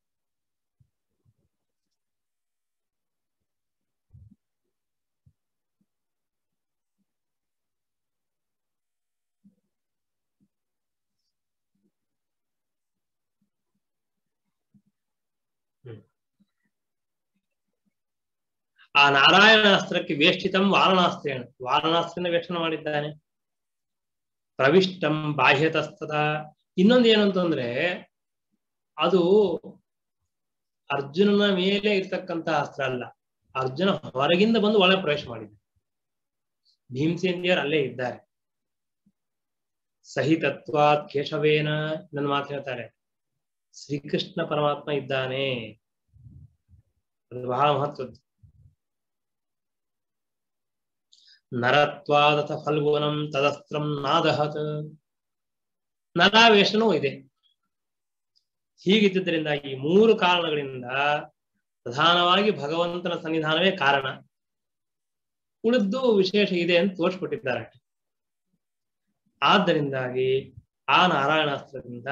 ಆ ನಾರಾಯಣಾಸ್ತ್ರಕ್ಕೆ ವೇಷ್ಟಿತಂ ವಾರಣಾಸ್ತ್ರೇಣ ವಾರಣಾಸ್ತ್ರನ ವೇಷಣ ಮಾಡಿದ್ದಾನೆ ಪ್ರವಿಷ್ಟಂ ಬಾಹ್ಯತಸ್ತದ ಇನ್ನೊಂದು ಏನು ಅಂತಂದ್ರೆ ಅದು ಅರ್ಜುನನ ಮೇಲೆ ಇರ್ತಕ್ಕಂತ ಅಸ್ತ್ರ ಅಲ್ಲ ಅರ್ಜುನ ಹೊರಗಿಂದ ಬಂದು ಒಳ ಪ್ರವೇಶ ಮಾಡಿದ ಭೀಮಸೇನಿಯರು ಅಲ್ಲೇ ಇದ್ದಾರೆ ಸಹಿತತ್ವಾತ್ ಕೇಶವೇನ ನನ್ನ ಮಾತು ಹೇಳ್ತಾರೆ ಶ್ರೀಕೃಷ್ಣ ಪರಮಾತ್ಮ ಇದ್ದಾನೆ ಅದು ಬಹಳ ಮಹತ್ವದ್ದು ನರತ್ವಾದಥ ಫಲ್ಗುಣಂ ತದಸ್ತ್ರಂ ನಾದಹತ್ ನರಾವೇಶನೂ ಇದೆ ಹೀಗಿದ್ದರಿಂದ ಈ ಮೂರು ಕಾರಣಗಳಿಂದ ಪ್ರಧಾನವಾಗಿ ಭಗವಂತನ ಸನ್ನಿಧಾನವೇ ಕಾರಣ ಉಳಿದ್ದು ವಿಶೇಷ ಇದೆ ಅಂತ ತೋರಿಸ್ಕೊಟ್ಟಿದ್ದಾರೆ ಆದ್ದರಿಂದಾಗಿ ಆ ನಾರಾಯಣಾಸ್ತ್ರದಿಂದ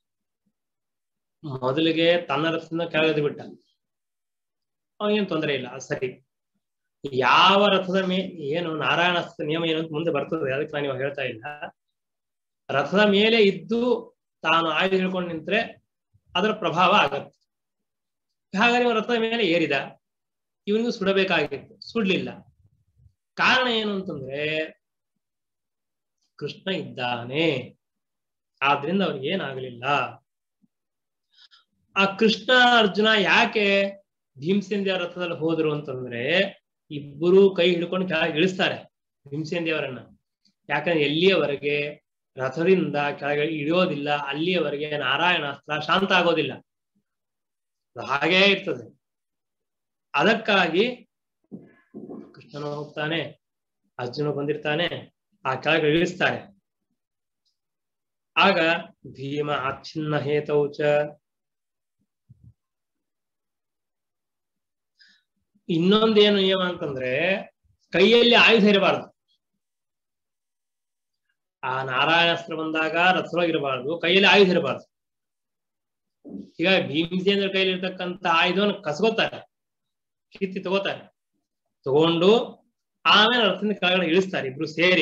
ಮೊದಲಿಗೆ ತನ್ನ ರಥದಿಂದ ಕೆಳಗೆದು ಬಿಟ್ಟ ಅವನಿಗೇನು ತೊಂದರೆ ಇಲ್ಲ ಸರಿ ಯಾವ ರಥದ ಮೇ ಏನು ನಾರಾಯಣಾಸ್ತ್ರ ನಿಯಮ ಏನು ಅಂತ ಮುಂದೆ ಬರ್ತದೆ ಅದಕ್ಕೆ ನಾನು ಇವಾಗ ಹೇಳ್ತಾ ಇಲ್ಲ ರಥದ ಮೇಲೆ ಇದ್ದು ತಾನು ಆಯುಧ ಹಿಡ್ಕೊಂಡು ನಿಂತ್ರೆ ಅದರ ಪ್ರಭಾವ ಆಗತ್ತೆ ಹಾಗಾದ್ರೆ ಇವ ರಥದ ಮೇಲೆ ಏರಿದ ಇವನಿಗೂ ಸುಡಬೇಕಾಗಿತ್ತು ಸುಡ್ಲಿಲ್ಲ ಕಾರಣ ಏನು ಅಂತಂದ್ರೆ ಕೃಷ್ಣ ಇದ್ದಾನೆ ಆದ್ರಿಂದ ಅವ್ರಿಗೆ ಏನಾಗಲಿಲ್ಲ ಆ ಕೃಷ್ಣ ಅರ್ಜುನ ಯಾಕೆ ಭೀಮಸೇನ್ ದೇವರ ರಥದಲ್ಲಿ ಹೋದ್ರು ಅಂತಂದ್ರೆ ಇಬ್ಬರು ಕೈ ಹಿಡ್ಕೊಂಡು ಕೆಳಗೆ ಇಳಿಸ್ತಾರೆ ಭೀಮಸೇನ್ ದೇವರನ್ನ ಯಾಕಂದ್ರೆ ಎಲ್ಲಿಯವರೆಗೆ ರಥದಿಂದ ಕೆಳಗೆ ಇಳಿಯೋದಿಲ್ಲ ಅಲ್ಲಿಯವರೆಗೆ ನಾರಾಯಣಾಸ್ತ್ರ ಶಾಂತ ಆಗೋದಿಲ್ಲ ಹಾಗೇ ಇರ್ತದೆ ಅದಕ್ಕಾಗಿ ಕೃಷ್ಣನು ಹೋಗ್ತಾನೆ ಅರ್ಜುನ ಬಂದಿರ್ತಾನೆ ಆ ಕೆಳಗೆ ಇಳಿಸ್ತಾರೆ ಆಗ ಭೀಮ ಅಚ್ಛಿನ್ನ ಹೇತೌಚ ಇನ್ನೊಂದೇನು ನಿಯಮ ಅಂತಂದ್ರೆ ಕೈಯಲ್ಲಿ ಆಯುಧ ಇರಬಾರ್ದು ಆ ನಾರಾಯಣಾಸ್ತ್ರ ಬಂದಾಗ ರಥವಾಗಿರಬಾರ್ದು ಕೈಯಲ್ಲಿ ಆಯುಧ ಇರಬಾರ್ದು ಹೀಗಾಗಿ ಭೀಮಸೇಂದ್ರ ಕೈಯಲ್ಲಿ ಇರ್ತಕ್ಕಂಥ ಆಯುಧವನ್ನು ಕಸ್ಕೋತಾರೆ ಕಿತ್ತಿ ತಗೋತಾರೆ ತಗೊಂಡು ಆಮೇಲೆ ರಥದಿಂದ ಕೆಳಗಡೆ ಇಳಿಸ್ತಾರೆ ಇಬ್ರು ಸೇರಿ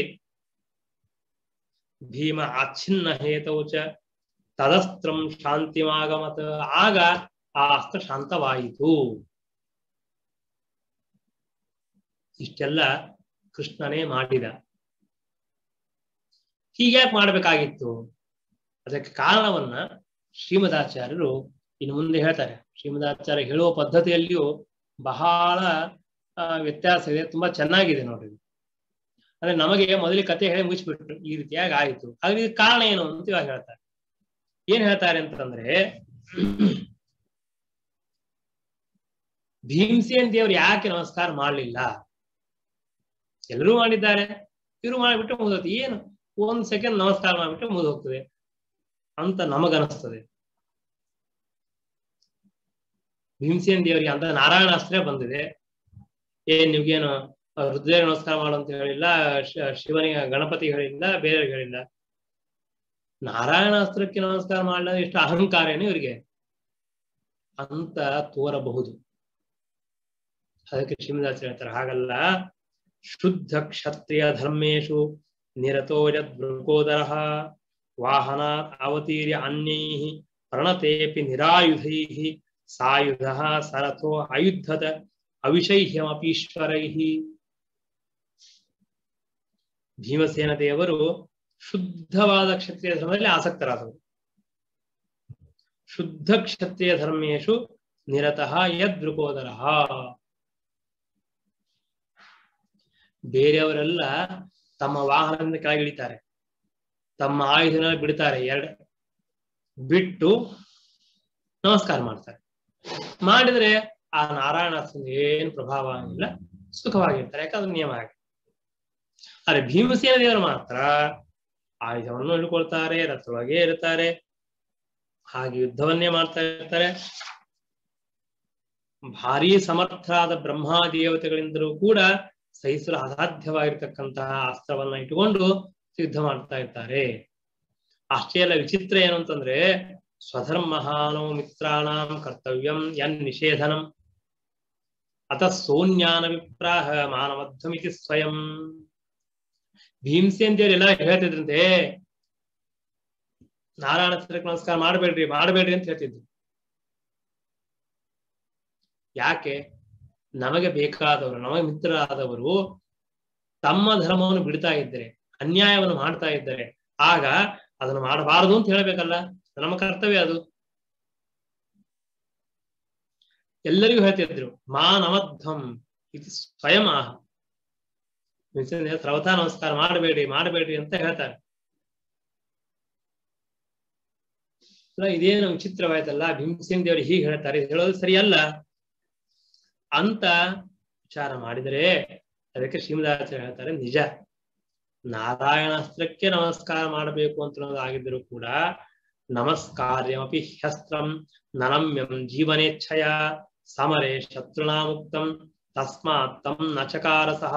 ಭೀಮ ಅಚ್ಛಿನ್ನ ಹೇತೌಚ ತದಸ್ತ್ರಂ ಶಾಂತಿಮಾಗಮತ ಆಗ ಆ ಅಸ್ತ್ರ ಶಾಂತವಾಯಿತು ಇಷ್ಟೆಲ್ಲ ಕೃಷ್ಣನೇ ಮಾಡಿದ ಹೀಗ್ಯಾಕೆ ಮಾಡ್ಬೇಕಾಗಿತ್ತು ಅದಕ್ಕೆ ಕಾರಣವನ್ನ ಶ್ರೀಮದಾಚಾರ್ಯರು ಇನ್ನು ಮುಂದೆ ಹೇಳ್ತಾರೆ ಶ್ರೀಮದಾಚಾರ್ಯ ಹೇಳುವ ಪದ್ಧತಿಯಲ್ಲಿಯೂ ಬಹಳ ವ್ಯತ್ಯಾಸ ಇದೆ ತುಂಬಾ ಚೆನ್ನಾಗಿದೆ ನೋಡ್ರಿ ಅಂದ್ರೆ ನಮಗೆ ಮೊದಲೇ ಕತೆ ಹೇಳಿ ಮುಗಿಸ್ಬಿಟ್ರು ಈ ರೀತಿಯಾಗಿ ಆಯಿತು ಹಾಗೆ ಕಾರಣ ಏನು ಅಂತ ಇವಾಗ ಹೇಳ್ತಾರೆ ಏನ್ ಹೇಳ್ತಾರೆ ಅಂತಂದ್ರೆ ಭೀಮಸೇನ್ ದೇವ್ರು ಯಾಕೆ ನಮಸ್ಕಾರ ಮಾಡ್ಲಿಲ್ಲ ಎಲ್ಲರೂ ಮಾಡಿದ್ದಾರೆ ಇವರು ಮಾಡಿಬಿಟ್ಟು ಮುಗಿದೋಗ್ತದೆ ಏನು ಒಂದ್ ಸೆಕೆಂಡ್ ನಮಸ್ಕಾರ ಮಾಡಿಬಿಟ್ಟು ಮುಗಿದು ಹೋಗ್ತದೆ ಅಂತ ನಮಗನಿಸ್ತದೆ ಭೀಮಸೇನ್ ದೇವರಿಗೆ ಅಂತ ನಾರಾಯಣಾಸ್ತ್ರ ಬಂದಿದೆ ಏನ್ ನಿಮ್ಗೇನು ರುದ್ರೇ ನಮಸ್ಕಾರ ಮಾಡು ಅಂತ ಹೇಳಿಲ್ಲ ಶಿವನಿಗೆ ಗಣಪತಿ ಹೇಳಿಲ್ಲ ಬೇರೆ ಹೇಳಿಲ್ಲ ನಾರಾಯಣಾಸ್ತ್ರಕ್ಕೆ ನಮಸ್ಕಾರ ಮಾಡಲ ಎಷ್ಟು ಅಹಂಕಾರ ಏನು ಇವರಿಗೆ ಅಂತ ತೋರಬಹುದು ಅದಕ್ಕೆ ಶ್ರೀಮದಾಸ್ ಹೇಳ್ತಾರೆ ಹಾಗಲ್ಲ ಶುದ್ಧ ಕ್ಷತ್ರಿಯ ಧರ್ಮೇಶು ನಿರತೋ ಯದ್ಭೃಕೋದರ ವಾಹನ ಅವತೀರ್ಯ ಅನ್ಯೈ ಪ್ರಣತೇಪಿ ನಿರಾಯುಧೈ ಸಾಯುಧ ಸರಥೋ ಅಯುದ್ಧದ ಅವಿಷಹ್ಯಮಪೀಶ್ವರೈ ಭೀಮಸೇನ ದೇವರು ಶುದ್ಧವಾದ ಕ್ಷತ್ರಿಯ ಧರ್ಮದಲ್ಲಿ ಆಸಕ್ತರಾದವರು ಶುದ್ಧ ಕ್ಷತ್ರಿಯ ಧರ್ಮೇಶು ನಿರತಃ ಯದೃಕೋದರ ಬೇರೆಯವರೆಲ್ಲ ತಮ್ಮ ವಾಹನದಿಂದ ಕೆಳಗಿಳಿತಾರೆ ತಮ್ಮ ಆಯುಧನ ಬಿಡ್ತಾರೆ ಎರಡು ಬಿಟ್ಟು ನಮಸ್ಕಾರ ಮಾಡ್ತಾರೆ ಮಾಡಿದ್ರೆ ಆ ನಾರಾಯಣ ಏನು ಪ್ರಭಾವ ಆಗಿಲ್ಲ ಸುಖವಾಗಿರ್ತಾರೆ ಯಾಕಂದ್ರೆ ನಿಯಮ ಆಗಿ ಆದ್ರೆ ಭೀಮಸೇನ ದೇವರು ಮಾತ್ರ ಆಯುಧವನ್ನು ಹಿಡ್ಕೊಳ್ತಾರೆ ರಥದೊಳಗೆ ಇರ್ತಾರೆ ಹಾಗೆ ಯುದ್ಧವನ್ನೇ ಮಾಡ್ತಾ ಇರ್ತಾರೆ ಭಾರಿ ಸಮರ್ಥರಾದ ಬ್ರಹ್ಮ ದೇವತೆಗಳಿಂದಲೂ ಕೂಡ ಸಹಿಸಲು ಅಸಾಧ್ಯವಾಗಿರ್ತಕ್ಕಂತಹ ಅಸ್ತ್ರವನ್ನ ಇಟ್ಟುಕೊಂಡು ಯುದ್ಧ ಮಾಡ್ತಾ ಇರ್ತಾರೆ ಅಷ್ಟೇ ಅಲ್ಲ ವಿಚಿತ್ರ ಏನು ಅಂತಂದ್ರೆ ಸ್ವಧರ್ಮಹಾನೋ ಮಿತ್ರಾಣಾಂ ಕರ್ತವ್ಯಂ ಯನ್ ನಿಷೇಧನಂ ಅತ ಸೋನ್ಯಾನ ವಿಪ್ರಾಹ ಮಾನವಧ್ವಮಿತಿ ಸ್ವಯಂ ಭೀಮಸೇನ್ ದೇವರೆಲ್ಲ ಹೇಳ್ತಿದ್ರಂತೆ ನಾರಾಯಣ ಸ್ಥಳಕ್ಕೆ ನಮಸ್ಕಾರ ಮಾಡಬೇಡ್ರಿ ಮಾಡಬೇಡ್ರಿ ಅಂತ ಹೇಳ್ತಿದ್ರು ಯಾಕೆ ನಮಗೆ ಬೇಕಾದವರು ನಮಗೆ ಮಿತ್ರರಾದವರು ತಮ್ಮ ಧರ್ಮವನ್ನು ಬಿಡ್ತಾ ಇದ್ದರೆ ಅನ್ಯಾಯವನ್ನು ಮಾಡ್ತಾ ಇದ್ದಾರೆ ಆಗ ಅದನ್ನು ಮಾಡಬಾರದು ಅಂತ ಹೇಳ್ಬೇಕಲ್ಲ ನಮ್ಮ ಕರ್ತವ್ಯ ಅದು ಎಲ್ಲರಿಗೂ ಹೇಳ್ತಿದ್ರು ಮಾನವಧ್ವಂ ಇದು ಸ್ವಯಂ ಆಹ ಸರ್ವಥಾ ನಮಸ್ಕಾರ ಮಾಡಬೇಡಿ ಮಾಡಬೇಡ್ರಿ ಅಂತ ಹೇಳ್ತಾರೆ ಇದೇನು ವಿಚಿತ್ರವಾಯ್ತಲ್ಲ ಭೀಮಸೇನ್ ದೇವರು ಹೀಗೆ ಹೇಳ್ತಾರೆ ಹೇಳೋದು ಸರಿಯಲ್ಲ ಅಂತ ವಿಚಾರ ಮಾಡಿದರೆ ಅದಕ್ಕೆ ಶ್ರೀಮದಾಚಾರ್ಯ ಹೇಳ್ತಾರೆ ನಿಜ ನಾರಾಯಣಾಸ್ತ್ರಕ್ಕೆ ನಮಸ್ಕಾರ ಮಾಡಬೇಕು ಅಂತ ಆಗಿದ್ದರೂ ಕೂಡ ನಮಸ್ಕಾರ್ಯಮಪಿ ಹ್ಯಸ್ತ್ರಂ ನನಮ್ಯಂ ಜೀವನೇಚ್ಛಯ ಸಮರೇ ಶತ್ರುನಾಮುಕ್ತಂ ತಸ್ಮಾತ್ ತಂ ನಚಕಾರ ಸಹ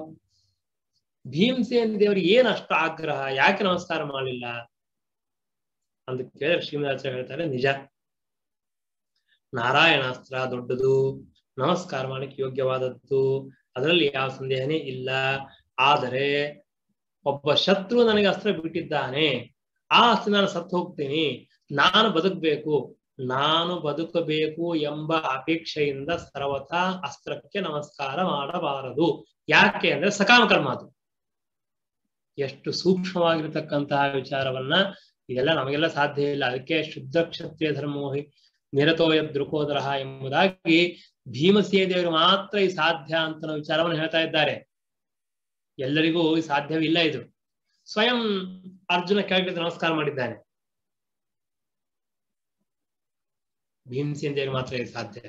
ಭೀಮಸೇನ್ ದೇವರಿಗೆ ಏನ್ ಅಷ್ಟು ಆಗ್ರಹ ಯಾಕೆ ನಮಸ್ಕಾರ ಮಾಡಲಿಲ್ಲ ಅಂತ ಕೇಳಿದ್ರೆ ಶ್ರೀಮದಾಚಾರ್ಯ ಹೇಳ್ತಾರೆ ನಿಜ ನಾರಾಯಣಾಸ್ತ್ರ ದೊಡ್ಡದು ನಮಸ್ಕಾರ ಮಾಡಲಿಕ್ಕೆ ಯೋಗ್ಯವಾದದ್ದು ಅದರಲ್ಲಿ ಯಾವ ಸಂದೇಹನೇ ಇಲ್ಲ ಆದರೆ ಒಬ್ಬ ಶತ್ರು ನನಗೆ ಅಸ್ತ್ರ ಬಿಟ್ಟಿದ್ದಾನೆ ಆ ಅಸ್ತ್ರ ನಾನು ಸತ್ತು ಹೋಗ್ತೀನಿ ನಾನು ಬದುಕಬೇಕು ನಾನು ಬದುಕಬೇಕು ಎಂಬ ಅಪೇಕ್ಷೆಯಿಂದ ಸರ್ವಥಾ ಅಸ್ತ್ರಕ್ಕೆ ನಮಸ್ಕಾರ ಮಾಡಬಾರದು ಯಾಕೆ ಅಂದ್ರೆ ಸಕಾಮ ಕರ್ಮ ಅದು ಎಷ್ಟು ಸೂಕ್ಷ್ಮವಾಗಿರತಕ್ಕಂತಹ ವಿಚಾರವನ್ನ ಇದೆಲ್ಲ ನಮಗೆಲ್ಲ ಸಾಧ್ಯ ಇಲ್ಲ ಅದಕ್ಕೆ ಶುದ್ಧ ಕ್ಷತ್ರಿಯ ಧರ್ಮೋಹಿ ನಿರತೋಯ ದೃಕೋದರ ಎಂಬುದಾಗಿ ಭೀಮಸೇನ ದೇವರು ಮಾತ್ರ ಈ ಸಾಧ್ಯ ಅಂತ ವಿಚಾರವನ್ನು ಹೇಳ್ತಾ ಇದ್ದಾರೆ ಎಲ್ಲರಿಗೂ ಈ ಸಾಧ್ಯವಿಲ್ಲ ಇದು ಸ್ವಯಂ ಅರ್ಜುನ ಕೆಳಗೆ ನಮಸ್ಕಾರ ಮಾಡಿದ್ದಾನೆ ಭೀಮಸೇನ ದೇವರು ಮಾತ್ರ ಇದು ಸಾಧ್ಯ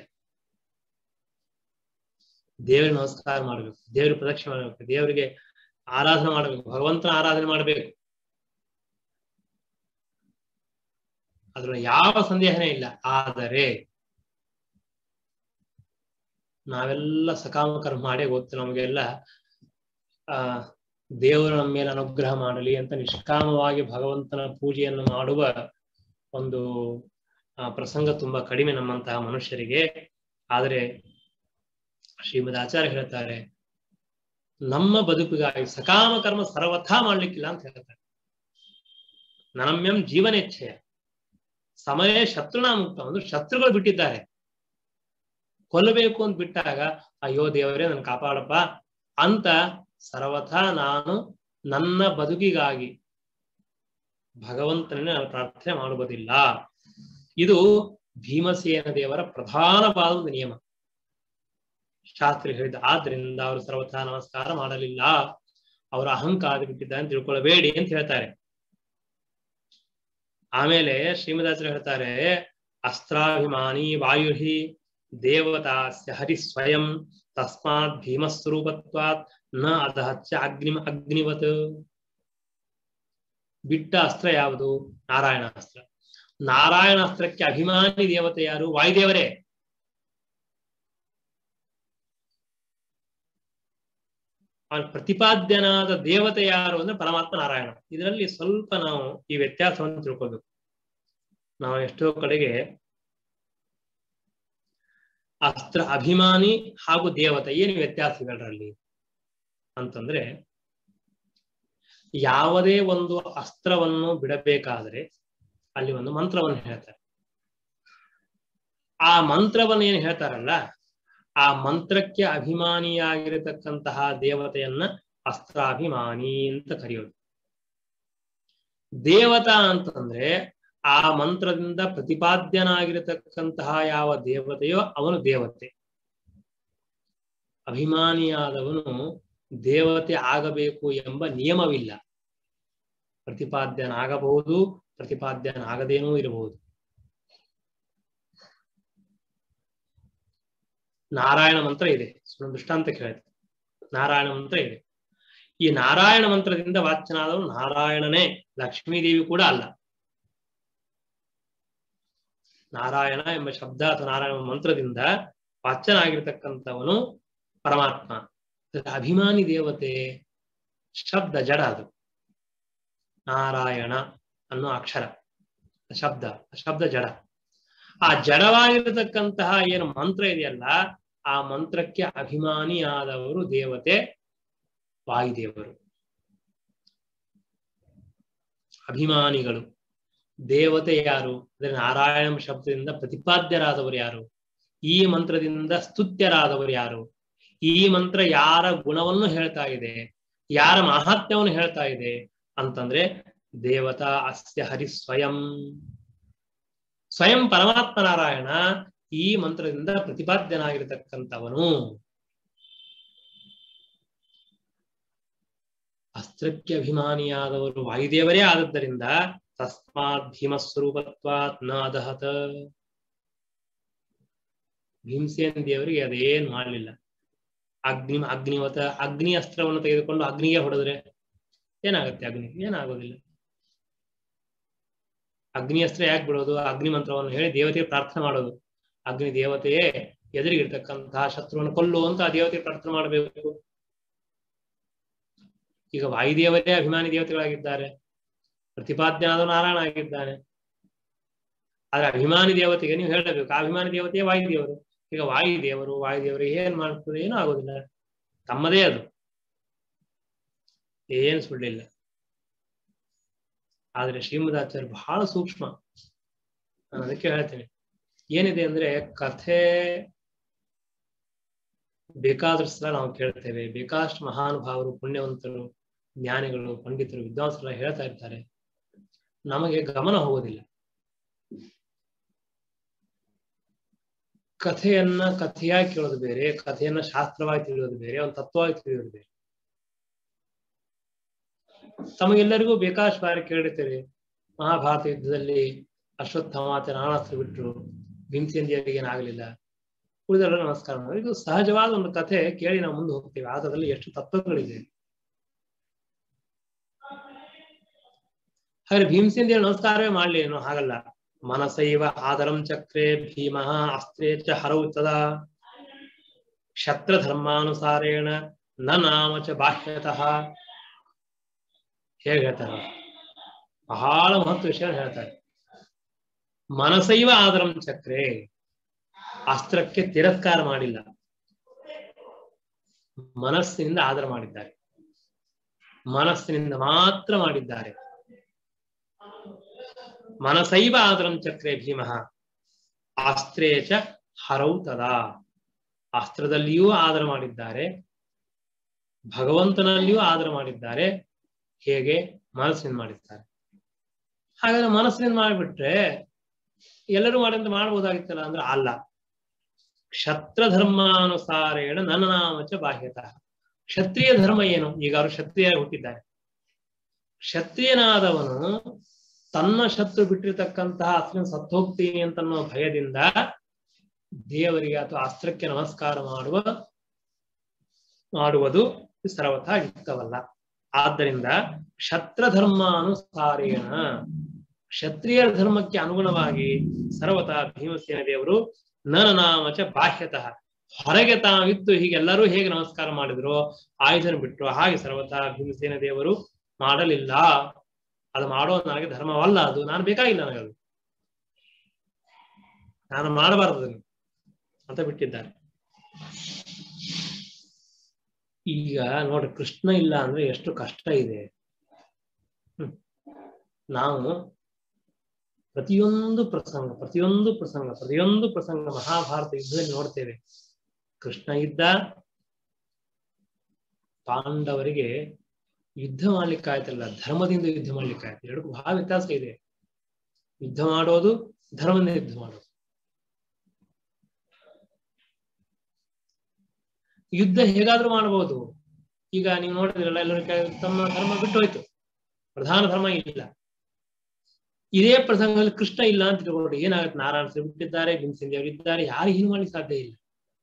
ದೇವರಿಗೆ ನಮಸ್ಕಾರ ಮಾಡಬೇಕು ದೇವರಿಗೆ ಪ್ರದಕ್ಷಿಣೆ ಮಾಡಬೇಕು ದೇವರಿಗೆ ಆರಾಧನೆ ಮಾಡಬೇಕು ಭಗವಂತನ ಆರಾಧನೆ ಮಾಡಬೇಕು ಅದ್ರ ಯಾವ ಸಂದೇಹನೇ ಇಲ್ಲ ಆದರೆ ನಾವೆಲ್ಲ ಸಕಾಮ ಕರ್ಮ ಮಾಡೇ ಗೊತ್ತು ನಮಗೆಲ್ಲ ಆ ದೇವರು ನಮ್ಮ ಮೇಲೆ ಅನುಗ್ರಹ ಮಾಡಲಿ ಅಂತ ನಿಷ್ಕಾಮವಾಗಿ ಭಗವಂತನ ಪೂಜೆಯನ್ನು ಮಾಡುವ ಒಂದು ಆ ಪ್ರಸಂಗ ತುಂಬಾ ಕಡಿಮೆ ನಮ್ಮಂತಹ ಮನುಷ್ಯರಿಗೆ ಆದರೆ ಶ್ರೀಮದ್ ಆಚಾರ್ಯ ಹೇಳ್ತಾರೆ ನಮ್ಮ ಬದುಕಿಗಾಗಿ ಸಕಾಮ ಕರ್ಮ ಸರ್ವಥಾ ಮಾಡ್ಲಿಕ್ಕಿಲ್ಲ ಅಂತ ಹೇಳ್ತಾರೆ ನನಮ್ಯಂ ಜೀವನೇಚ್ಛೆಯ ಸಮಯ ಶತ್ರುನ ಮುಕ್ತ ಅಂದ್ರೆ ಶತ್ರುಗಳು ಬಿಟ್ಟಿದ್ದಾರೆ ಕೊಲ್ಲಬೇಕು ಅಂತ ಬಿಟ್ಟಾಗ ಅಯ್ಯೋ ದೇವರೇ ನನ್ ಕಾಪಾಡಪ್ಪ ಅಂತ ಸರ್ವಥಾ ನಾನು ನನ್ನ ಬದುಕಿಗಾಗಿ ಭಗವಂತನೇ ನಾನು ಪ್ರಾರ್ಥನೆ ಮಾಡುವುದಿಲ್ಲ ಇದು ಭೀಮಸೇನ ದೇವರ ಪ್ರಧಾನವಾದ ಒಂದು ನಿಯಮ ಶಾಸ್ತ್ರಿ ಹೇಳಿದ ಆದ್ರಿಂದ ಅವರು ಸರ್ವಥಾ ನಮಸ್ಕಾರ ಮಾಡಲಿಲ್ಲ ಅವರ ಅಹಂಕಾರ ಬಿಟ್ಟಿದ್ದಾರೆ ಅಂತ ತಿಳ್ಕೊಳ್ಬೇಡಿ ಅಂತ ಹೇಳ್ತಾರೆ ಆಮೇಲೆ ಶ್ರೀಮದಾಚಾರ್ಯ ಹೇಳ್ತಾರೆ ಅಸ್ತ್ರಾಭಿಮಾನಿ ವಾಯುಹಿ ದೇವತಾಸ್ಯ ಹರಿ ಸ್ವಯಂ ತಸ್ಮಾತ್ ಭೀಮಸ್ವರೂಪತ್ವಾತ್ ನ ಅದಹಚ್ಚ ಅಗ್ನಿ ಅಗ್ನಿವತ್ ಬಿಟ್ಟ ಅಸ್ತ್ರ ಯಾವುದು ನಾರಾಯಣಾಸ್ತ್ರ ನಾರಾಯಣಾಸ್ತ್ರಕ್ಕೆ ಅಭಿಮಾನಿ ದೇವತೆ ಯಾರು ವಾಯುದೇವರೇ ಅವನ ಪ್ರತಿಪಾದ್ಯನಾದ ದೇವತೆ ಯಾರು ಅಂದ್ರೆ ಪರಮಾತ್ಮ ನಾರಾಯಣ ಇದರಲ್ಲಿ ಸ್ವಲ್ಪ ನಾವು ಈ ವ್ಯತ್ಯಾಸವನ್ನು ತಿಳ್ಕೋಬೇಕು ನಾವು ಎಷ್ಟೋ ಕಡೆಗೆ ಅಸ್ತ್ರ ಅಭಿಮಾನಿ ಹಾಗೂ ದೇವತೆ ಏನು ವ್ಯತ್ಯಾಸ ಇವೆರಡರಲ್ಲಿ ಅಂತಂದ್ರೆ ಯಾವುದೇ ಒಂದು ಅಸ್ತ್ರವನ್ನು ಬಿಡಬೇಕಾದ್ರೆ ಅಲ್ಲಿ ಒಂದು ಮಂತ್ರವನ್ನು ಹೇಳ್ತಾರೆ ಆ ಮಂತ್ರವನ್ನು ಏನು ಹೇಳ್ತಾರಲ್ಲ ಆ ಮಂತ್ರಕ್ಕೆ ಅಭಿಮಾನಿಯಾಗಿರತಕ್ಕಂತಹ ದೇವತೆಯನ್ನ ಅಸ್ತ್ರಾಭಿಮಾನಿ ಅಂತ ಕರೆಯೋದು ದೇವತಾ ಅಂತಂದ್ರೆ ಆ ಮಂತ್ರದಿಂದ ಪ್ರತಿಪಾದ್ಯನಾಗಿರತಕ್ಕಂತಹ ಯಾವ ದೇವತೆಯೋ ಅವನು ದೇವತೆ ಅಭಿಮಾನಿಯಾದವನು ದೇವತೆ ಆಗಬೇಕು ಎಂಬ ನಿಯಮವಿಲ್ಲ ಪ್ರತಿಪಾದ್ಯನಾಗಬಹುದು ಪ್ರತಿಪಾದ್ಯನಾಗದೇನೂ ಇರಬಹುದು ನಾರಾಯಣ ಮಂತ್ರ ಇದೆ ಸುಮ್ಮನೆ ದೃಷ್ಟಾಂತ ಕೇಳಿದೆ ನಾರಾಯಣ ಮಂತ್ರ ಇದೆ ಈ ನಾರಾಯಣ ಮಂತ್ರದಿಂದ ವಾಚ್ಯನಾದವನು ನಾರಾಯಣನೇ ಲಕ್ಷ್ಮೀದೇವಿ ಕೂಡ ಅಲ್ಲ ನಾರಾಯಣ ಎಂಬ ಶಬ್ದ ಅಥವಾ ನಾರಾಯಣ ಮಂತ್ರದಿಂದ ವಾಚ್ಯನಾಗಿರ್ತಕ್ಕಂಥವನು ಪರಮಾತ್ಮ ಅಭಿಮಾನಿ ದೇವತೆ ಶಬ್ದ ಜಡ ಅದು ನಾರಾಯಣ ಅನ್ನೋ ಅಕ್ಷರ ಶಬ್ದ ಶಬ್ದ ಜಡ ಆ ಜಡವಾಗಿರತಕ್ಕಂತಹ ಏನು ಮಂತ್ರ ಇದೆಯಲ್ಲ ಆ ಮಂತ್ರಕ್ಕೆ ಅಭಿಮಾನಿಯಾದವರು ದೇವತೆ ವಾಯುದೇವರು ಅಭಿಮಾನಿಗಳು ದೇವತೆ ಯಾರು ಅಂದ್ರೆ ನಾರಾಯಣ ಶಬ್ದದಿಂದ ಪ್ರತಿಪಾದ್ಯರಾದವರು ಯಾರು ಈ ಮಂತ್ರದಿಂದ ಸ್ತುತ್ಯರಾದವರು ಯಾರು ಈ ಮಂತ್ರ ಯಾರ ಗುಣವನ್ನು ಹೇಳ್ತಾ ಇದೆ ಯಾರ ಮಹಾತ್ಮ್ಯವನ್ನು ಹೇಳ್ತಾ ಇದೆ ಅಂತಂದ್ರೆ ದೇವತಾ ಅಸ್ಯ ಹರಿ ಸ್ವಯಂ ಸ್ವಯಂ ಪರಮಾತ್ಮ ನಾರಾಯಣ ಈ ಮಂತ್ರದಿಂದ ಪ್ರತಿಪಾದ್ಯನಾಗಿರತಕ್ಕಂಥವನು ಅಸ್ತ್ರಕ್ಕೆ ಅಭಿಮಾನಿಯಾದವರು ವಾಯುದೇವರೇ ಆದದ್ದರಿಂದ ತಸ್ಮಾತ್ ಭೀಮಸ್ವರೂಪತ್ವಾತ್ ನ ಅದಹತ ಭೀಮಸೇನ್ ದೇವರಿಗೆ ಅದೇನ್ ಮಾಡಲಿಲ್ಲ ಅಗ್ನಿ ಅಗ್ನಿವತ ಅಗ್ನಿ ಅಸ್ತ್ರವನ್ನು ತೆಗೆದುಕೊಂಡು ಅಗ್ನಿಗೆ ಹೊಡೆದ್ರೆ ಏನಾಗುತ್ತೆ ಅಗ್ನಿ ಏನಾಗೋದಿಲ್ಲ ಅಗ್ನಿ ಅಸ್ತ್ರ ಯಾಕೆ ಬಿಡೋದು ಅಗ್ನಿ ಮಂತ್ರವನ್ನು ಹೇಳಿ ದೇವತೆಗೆ ಪ್ರಾರ್ಥನೆ ಮಾಡೋದು ಅಗ್ನಿ ದೇವತೆಯೇ ಎದುರಿಗಿರ್ತಕ್ಕಂತಹ ಶತ್ರುವನ್ನು ಕೊಲ್ಲು ಅಂತ ಆ ದೇವತೆಗೆ ಪ್ರಾರ್ಥನೆ ಮಾಡಬೇಕು ಈಗ ವಾಯುದೇವರೇ ಅಭಿಮಾನಿ ದೇವತೆಗಳಾಗಿದ್ದಾರೆ ಪ್ರತಿಪಾದ್ಯನಾದ ನಾರಾಯಣ ಆಗಿದ್ದಾನೆ ಆದ್ರೆ ಅಭಿಮಾನಿ ದೇವತೆಗೆ ನೀವು ಹೇಳಬೇಕು ಆ ಅಭಿಮಾನಿ ದೇವತೆಯೇ ವಾಯುದೇವರು ಈಗ ವಾಯುದೇವರು ವಾಯುದೇವರು ಏನ್ ಮಾಡ್ತದೆ ಏನೂ ಆಗೋದಿಲ್ಲ ತಮ್ಮದೇ ಅದು ಏನ್ ಸುಳ್ಳಿಲ್ಲ ಆದ್ರೆ ಶ್ರೀಮದಾಚಾರ್ಯ ಬಹಳ ಸೂಕ್ಷ್ಮ ನಾನು ಅದಕ್ಕೆ ಹೇಳ್ತೇನೆ ಏನಿದೆ ಅಂದ್ರೆ ಕಥೆ ಬೇಕಾದಷ್ಟು ಸಲ ನಾವು ಕೇಳ್ತೇವೆ ಬೇಕಾದಷ್ಟು ಮಹಾನುಭಾವರು ಪುಣ್ಯವಂತರು ಜ್ಞಾನಿಗಳು ಪಂಡಿತರು ವಿದ್ವಾಂಸರೆಲ್ಲ ಹೇಳ್ತಾ ಇರ್ತಾರೆ ನಮಗೆ ಗಮನ ಹೋಗೋದಿಲ್ಲ ಕಥೆಯನ್ನ ಕಥೆಯಾಗಿ ಕೇಳೋದು ಬೇರೆ ಕಥೆಯನ್ನ ಶಾಸ್ತ್ರವಾಗಿ ತಿಳಿಯೋದು ಬೇರೆ ಒಂದು ತತ್ವವಾಗಿ ತಿಳಿಯೋದು ಬೇರೆ ತಮಗೆಲ್ಲರಿಗೂ ಬೇಕಾದಷ್ಟು ಬಾರಿ ಕೇಳಿರ್ತೇವೆ ಮಹಾಭಾರತ ಯುದ್ಧದಲ್ಲಿ ಅಶ್ವತ್ಥಮಾತೆ ನಾನಾಸ್ತ್ರ ಬಿಟ್ಟರು ಭೀಮಸೇಂದಿಯರಿಗೆ ಏನಾಗಲಿಲ್ಲ ಉಳಿದೆಲ್ಲ ನಮಸ್ಕಾರ ಮಾಡೋದು ಇದು ಸಹಜವಾದ ಒಂದು ಕಥೆ ಕೇಳಿ ನಾವು ಮುಂದೆ ಹೋಗ್ತೇವೆ ಅದರಲ್ಲಿ ಎಷ್ಟು ತತ್ವಗಳಿದೆ ಹಾಗೆ ಭೀಮಸೇಂದಿಯ ನಮಸ್ಕಾರವೇ ಮಾಡ್ಲಿ ಏನೋ ಹಾಗಲ್ಲ ಮನಸೈವ ಆದರಂ ಚಕ್ರೆ ಭೀಮ ಅಸ್ತ್ರೇ ಚ ಹರೌ ತದಾ ಕ್ಷತ್ರಧರ್ಮಾನುಸಾರೇಣ ನ ನಾಮ ಚ ಬಾಹ್ಯತಃ ಹೇಗೆ ಹೇಳ್ತಾರೆ ಬಹಳ ಮಹತ್ವ ವಿಷಯ ಹೇಳ್ತಾರೆ ಮನಸೈವ ಆದರಂ ಚಕ್ರೆ ಅಸ್ತ್ರಕ್ಕೆ ತಿರಸ್ಕಾರ ಮಾಡಿಲ್ಲ ಮನಸ್ಸಿನಿಂದ ಆದರ ಮಾಡಿದ್ದಾರೆ ಮನಸ್ಸಿನಿಂದ ಮಾತ್ರ ಮಾಡಿದ್ದಾರೆ ಮನಸೈವ ಆದರಂ ಚಕ್ರೆ ಭೀಮ ಅಸ್ತ್ರೇ ಚ ಹರೌ ತದಾ ಅಸ್ತ್ರದಲ್ಲಿಯೂ ಆದರ ಮಾಡಿದ್ದಾರೆ ಭಗವಂತನಲ್ಲಿಯೂ ಆದರ ಮಾಡಿದ್ದಾರೆ ಹೇಗೆ ಮನಸ್ಸಿನಿಂದ ಮಾಡಿದ್ದಾರೆ ಹಾಗಾದ್ರೆ ಮನಸ್ಸಿನಿಂದ ಮಾಡಿಬಿಟ್ರೆ ಎಲ್ಲರೂ ಮಾಡಿದಂತ ಮಾಡ್ಬೋದಾಗಿತ್ತಲ್ಲ ಅಂದ್ರೆ ಅಲ್ಲ ಕ್ಷತ್ರ ಧರ್ಮಾನುಸಾರೇಣ ನನ್ನ ನಾಮಚ ಬಾಹ್ಯತಃ ಕ್ಷತ್ರಿಯ ಧರ್ಮ ಏನು ಈಗ ಅವರು ಕ್ಷತ್ರಿಯ ಹುಟ್ಟಿದ್ದಾರೆ ಕ್ಷತ್ರಿಯನಾದವನು ತನ್ನ ಶತ್ರು ಬಿಟ್ಟಿರ್ತಕ್ಕಂತಹ ಅಸ್ತ್ರ ಸತ್ತೋಗ್ತೀನಿ ಅಂತ ಅನ್ನೋ ಭಯದಿಂದ ದೇವರಿಗೆ ಅಥವಾ ಅಸ್ತ್ರಕ್ಕೆ ನಮಸ್ಕಾರ ಮಾಡುವ ಮಾಡುವುದು ಸರ್ವಥ ಯುಕ್ತವಲ್ಲ ಆದ್ದರಿಂದ ಕ್ಷತ್ರ ಧರ್ಮಾನುಸಾರೇಣ ಕ್ಷತ್ರಿಯರ ಧರ್ಮಕ್ಕೆ ಅನುಗುಣವಾಗಿ ಸರ್ವತಾ ಭೀಮಸೇನ ದೇವರು ನನಾಮಚ ಬಾಹ್ಯತಃ ಹೊರಗೆ ತಾವಿದ್ದು ಹೀಗೆಲ್ಲರೂ ಹೇಗೆ ನಮಸ್ಕಾರ ಮಾಡಿದ್ರು ಆಯುಧನ ಬಿಟ್ರು ಹಾಗೆ ಸರ್ವತಾ ಭೀಮಸೇನ ದೇವರು ಮಾಡಲಿಲ್ಲ ಅದು ಮಾಡೋ ನನಗೆ ಧರ್ಮವಲ್ಲ ಅದು ನಾನು ಬೇಕಾಗಿಲ್ಲ ನನಗದು ನಾನು ಮಾಡಬಾರದು ಅದನ್ನು ಅಂತ ಬಿಟ್ಟಿದ್ದಾರೆ ಈಗ ನೋಡಿ ಕೃಷ್ಣ ಇಲ್ಲ ಅಂದ್ರೆ ಎಷ್ಟು ಕಷ್ಟ ಇದೆ ಹ್ಮ್. ನಾವು ಪ್ರತಿಯೊಂದು ಪ್ರಸಂಗ ಪ್ರತಿಯೊಂದು ಪ್ರಸಂಗ ಪ್ರತಿಯೊಂದು ಪ್ರಸಂಗ ಮಹಾಭಾರತ ಯುದ್ಧದಲ್ಲಿ ನೋಡ್ತೇವೆ ಕೃಷ್ಣ ಇದ್ದ ಪಾಂಡವರಿಗೆ ಯುದ್ಧ ಮಾಡ್ಲಿಕ್ಕೆ ಆಯ್ತಲ್ಲ ಧರ್ಮದಿಂದ ಯುದ್ಧ ಮಾಡ್ಲಿಕ್ಕೆ ಆಯ್ತು ಎರಡಕ್ಕೂ ಬಹಳ ವ್ಯತ್ಯಾಸ ಇದೆ ಯುದ್ಧ ಮಾಡೋದು ಧರ್ಮದಿಂದ ಯುದ್ಧ ಮಾಡೋದು ಯುದ್ಧ ಹೇಗಾದ್ರೂ ಮಾಡಬಹುದು ಈಗ ನೀವು ನೋಡಿದ್ರಲ್ಲ ಎಲ್ಲರೂ ಕ- ತಮ್ಮ ಧರ್ಮ ಬಿಟ್ಟು ಹೋಯ್ತು ಪ್ರಧಾನ ಧರ್ಮ ಇಲ್ಲ ಇದೇ ಪ್ರಸಂಗದಲ್ಲಿ ಕೃಷ್ಣ ಇಲ್ಲ ಅಂತ ತಿಳ್ಕೊಂಡು ಏನಾಗುತ್ತೆ ನಾರಾಯಣ ಶ್ರೀ ಬಿಟ್ಟಿದ್ದಾರೆ ಭೀಮಸೇನ ದೇವರು ಇದ್ದಾರೆ ಯಾರು ಏನು ಮಾಡ್ಲಿಕ್ಕೆ ಸಾಧ್ಯ ಇಲ್ಲ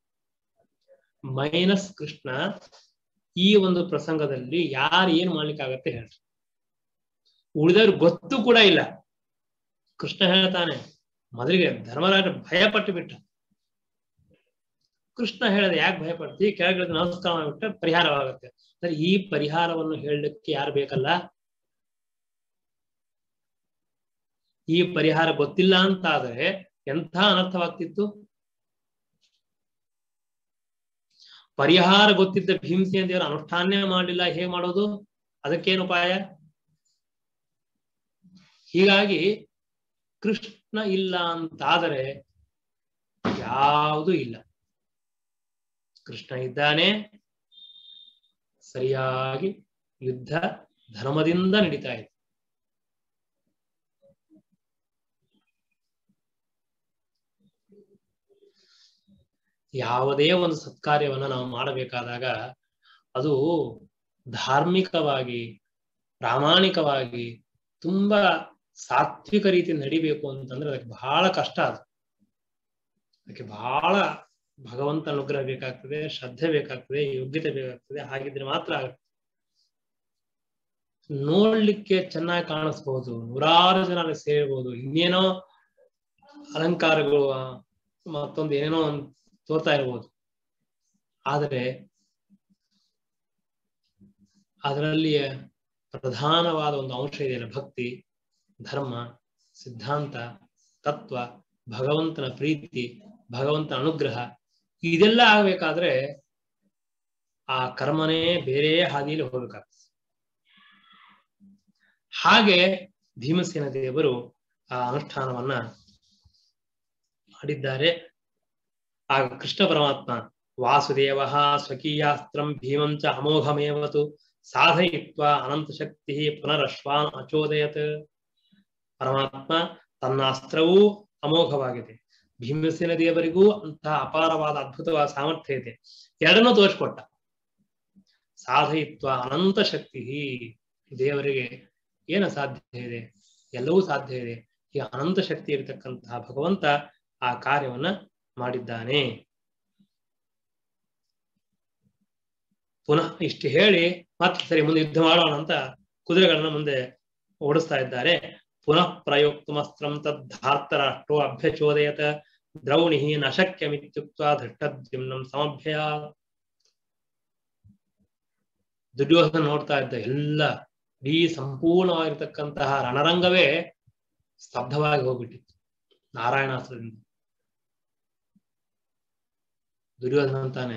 ಮೈನಸ್ ಕೃಷ್ಣ ಈ ಒಂದು ಪ್ರಸಂಗದಲ್ಲಿ ಯಾರು ಏನ್ ಮಾಡ್ಲಿಕ್ಕಾಗತ್ತೆ ಹೇಳ್ರಿ ಉಳಿದವ್ರು ಗೊತ್ತು ಕೂಡ ಇಲ್ಲ ಕೃಷ್ಣ ಹೇಳ್ತಾನೆ ಮೊದಲಿಗೆ ಧರ್ಮರಾಜ ಭಯ ಪಟ್ಟು ಬಿಟ್ಟ ಕೃಷ್ಣ ಹೇಳಿದ ಯಾಕೆ ಭಯ ಪಡ್ತಿ ಕೆಳಗಿಳಿದ ನಮಸ್ಕಾರ ಮಾಡಿಬಿಟ್ರೆ ಪರಿಹಾರವಾಗುತ್ತೆ ಅಂದ್ರೆ ಈ ಪರಿಹಾರವನ್ನು ಹೇಳಲಿಕ್ಕೆ ಯಾರು ಬೇಕಲ್ಲ ಈ ಪರಿಹಾರ ಗೊತ್ತಿಲ್ಲ ಅಂತ ಆದ್ರೆ ಎಂಥ ಅನರ್ಥವಾಗ್ತಿತ್ತು ಪರಿಹಾರ ಗೊತ್ತಿದ್ದ ಭೀಮಸೇನ ದೇವರ ಅನುಷ್ಠಾನ ಮಾಡಲಿಲ್ಲ ಹೇಗೆ ಮಾಡೋದು ಅದಕ್ಕೇನು ಉಪಾಯ ಹೀಗಾಗಿ ಕೃಷ್ಣ ಇಲ್ಲ ಅಂತಾದರೆ ಯಾವುದೂ ಇಲ್ಲ ಕೃಷ್ಣ ಇದ್ದಾನೆ ಸರಿಯಾಗಿ ಯುದ್ಧ ಧರ್ಮದಿಂದ ನಡೀತಾ ಇದೆ ಯಾವುದೇ ಒಂದು ಸತ್ಕಾರ್ಯವನ್ನ ನಾವು ಮಾಡಬೇಕಾದಾಗ ಅದು ಧಾರ್ಮಿಕವಾಗಿ ಪ್ರಾಮಾಣಿಕವಾಗಿ ತುಂಬಾ ಸಾತ್ವಿಕ ರೀತಿ ನಡಿಬೇಕು ಅಂತಂದ್ರೆ ಅದಕ್ಕೆ ಬಹಳ ಕಷ್ಟ ಅದು ಅದಕ್ಕೆ ಬಹಳ ಭಗವಂತ ಅನುಗ್ರಹ ಬೇಕಾಗ್ತದೆ ಶ್ರದ್ಧೆ ಬೇಕಾಗ್ತದೆ ಯೋಗ್ಯತೆ ಬೇಕಾಗ್ತದೆ ಹಾಗಿದ್ರೆ ಮಾತ್ರ ಆಗುತ್ತೆ ನೋಡ್ಲಿಕ್ಕೆ ಚೆನ್ನಾಗಿ ಕಾಣಿಸ್ಬಹುದು ನೂರಾರು ಜನ ಅಲ್ಲಿ ಸೇರ್ಬೋದು ಇನ್ನೇನೋ ಅಲಂಕಾರಗಳು ಆ, ಮತ್ತೊಂದು ಏನೇನೋ ಒಂದು ತೋರ್ತಾ ಇರ್ಬೋದು ಆದರೆ ಅದರಲ್ಲಿ ಪ್ರಧಾನವಾದ ಒಂದು ಅಂಶ ಇದೆಯಲ್ಲ ಭಕ್ತಿ ಧರ್ಮ ಸಿದ್ಧಾಂತ ತತ್ವ ಭಗವಂತನ ಪ್ರೀತಿ ಭಗವಂತನ ಅನುಗ್ರಹ ಇದೆಲ್ಲ ಆಗ್ಬೇಕಾದ್ರೆ ಆ ಕರ್ಮನೇ ಬೇರೆ ಹಾದಿಯಲ್ಲಿ ಹೋಗ್ಬೇಕಾಗ್ತದೆ ಹಾಗೆ ಭೀಮಸೇನ ದೇವರು ಆ ಅನುಷ್ಠಾನವನ್ನ ಮಾಡಿದ್ದಾರೆ ಆಗ ಕೃಷ್ಣ ಪರಮಾತ್ಮ ವಾಸುದೇವ ಸ್ವಕೀಯಾಸ್ತ್ರಂ ಭೀಮಂ ಚ ಅಮೋಘಮೇವತು ಸಾಧಯಿತ್ವ ಅನಂತ ಶಕ್ತಿ ಪುನರಶ್ವಾನ್ ಅಚೋದಯತ್ ಪರಮಾತ್ಮ ತನ್ನ ಅಸ್ತ್ರವೂ ಅಮೋಘವಾಗಿದೆ ಭೀಮಸೇನ ದೇವರಿಗೂ ಅಂತಹ ಅಪಾರವಾದ ಅದ್ಭುತವಾದ ಸಾಮರ್ಥ್ಯ ಇದೆ ಎರಡನ್ನೂ ತೋರಿಸ್ಕೊಟ್ಟ ಸಾಧಯಿತ್ವ ಅನಂತ ಶಕ್ತಿ ದೇವರಿಗೆ ಏನು ಸಾಧ್ಯ ಇದೆ ಎಲ್ಲವೂ ಸಾಧ್ಯ ಇದೆ ಈ ಅನಂತ ಶಕ್ತಿ ಇರತಕ್ಕಂತಹ ಭಗವಂತ ಆ ಕಾರ್ಯವನ್ನ ಮಾಡಿದ್ದಾನೆ ಪುನಃ ಇಷ್ಟು ಹೇಳಿ ಮತ್ತೆ ಸರಿ ಮುಂದೆ ಯುದ್ಧ ಮಾಡೋಣ ಅಂತ ಕುದುರೆಗಳನ್ನ ಮುಂದೆ ಓಡಿಸ್ತಾ ಇದ್ದಾರೆ ಪುನಃ ಪ್ರಯೋಕ್ತಮಸ್ತ್ರಂ ತದ್ಧಾರ್ತರಾಷ್ಟ್ರೋ ಅಭ್ಯಚೋದಯತ ದ್ರೌಣಿ ನಶಕ್ಯಮಿತ್ಯುಕ್ತ ಧೃಷ್ಟದ್ಯುಮ್ನಂ ಸಮಭ್ಯ ದುರ್ಯೋಧನ ನೋಡ್ತಾ ಇದ್ದ ಎಲ್ಲ ಇಡೀ ಸಂಪೂರ್ಣವಾಗಿರ್ತಕ್ಕಂತಹ ರಣರಂಗವೇ ಸ್ತಬ್ಧವಾಗಿ ಹೋಗ್ಬಿಟ್ಟಿತ್ತು ನಾರಾಯಣಾಸ್ತ್ರದಿಂದ ದುರ್ಯೋಧನ ಅಂತಾನೆ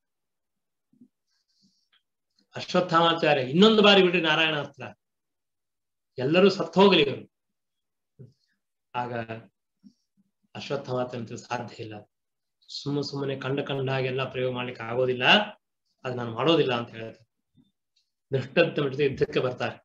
ಅಶ್ವತ್ಥಾಮಾಚಾರ್ಯ ಇನ್ನೊಂದು ಬಾರಿ ಬಿಡ್ರಿ ನಾರಾಯಣಾಸ್ತ್ರ ಎಲ್ಲರೂ ಸತ್ತು ಹೋಗಲಿ ಇವರು ಆಗ ಅಶ್ವತ್ಥಾಮಾಚಾರ್ಯ ಸಾಧ್ಯ ಇಲ್ಲ ಸುಮ್ಮ ಸುಮ್ಮನೆ ಕಂಡ ಕಂಡಾಗೆಲ್ಲ ಪ್ರಯೋಗ ಮಾಡ್ಲಿಕ್ಕೆ ಆಗೋದಿಲ್ಲ ಅದು ನಾನು ಮಾಡೋದಿಲ್ಲ ಅಂತ ಹೇಳ್ತಾರೆ ದೃಷ್ಟದ ಜೊತೆ ಯುದ್ಧಕ್ಕೆ ಬರ್ತಾರೆ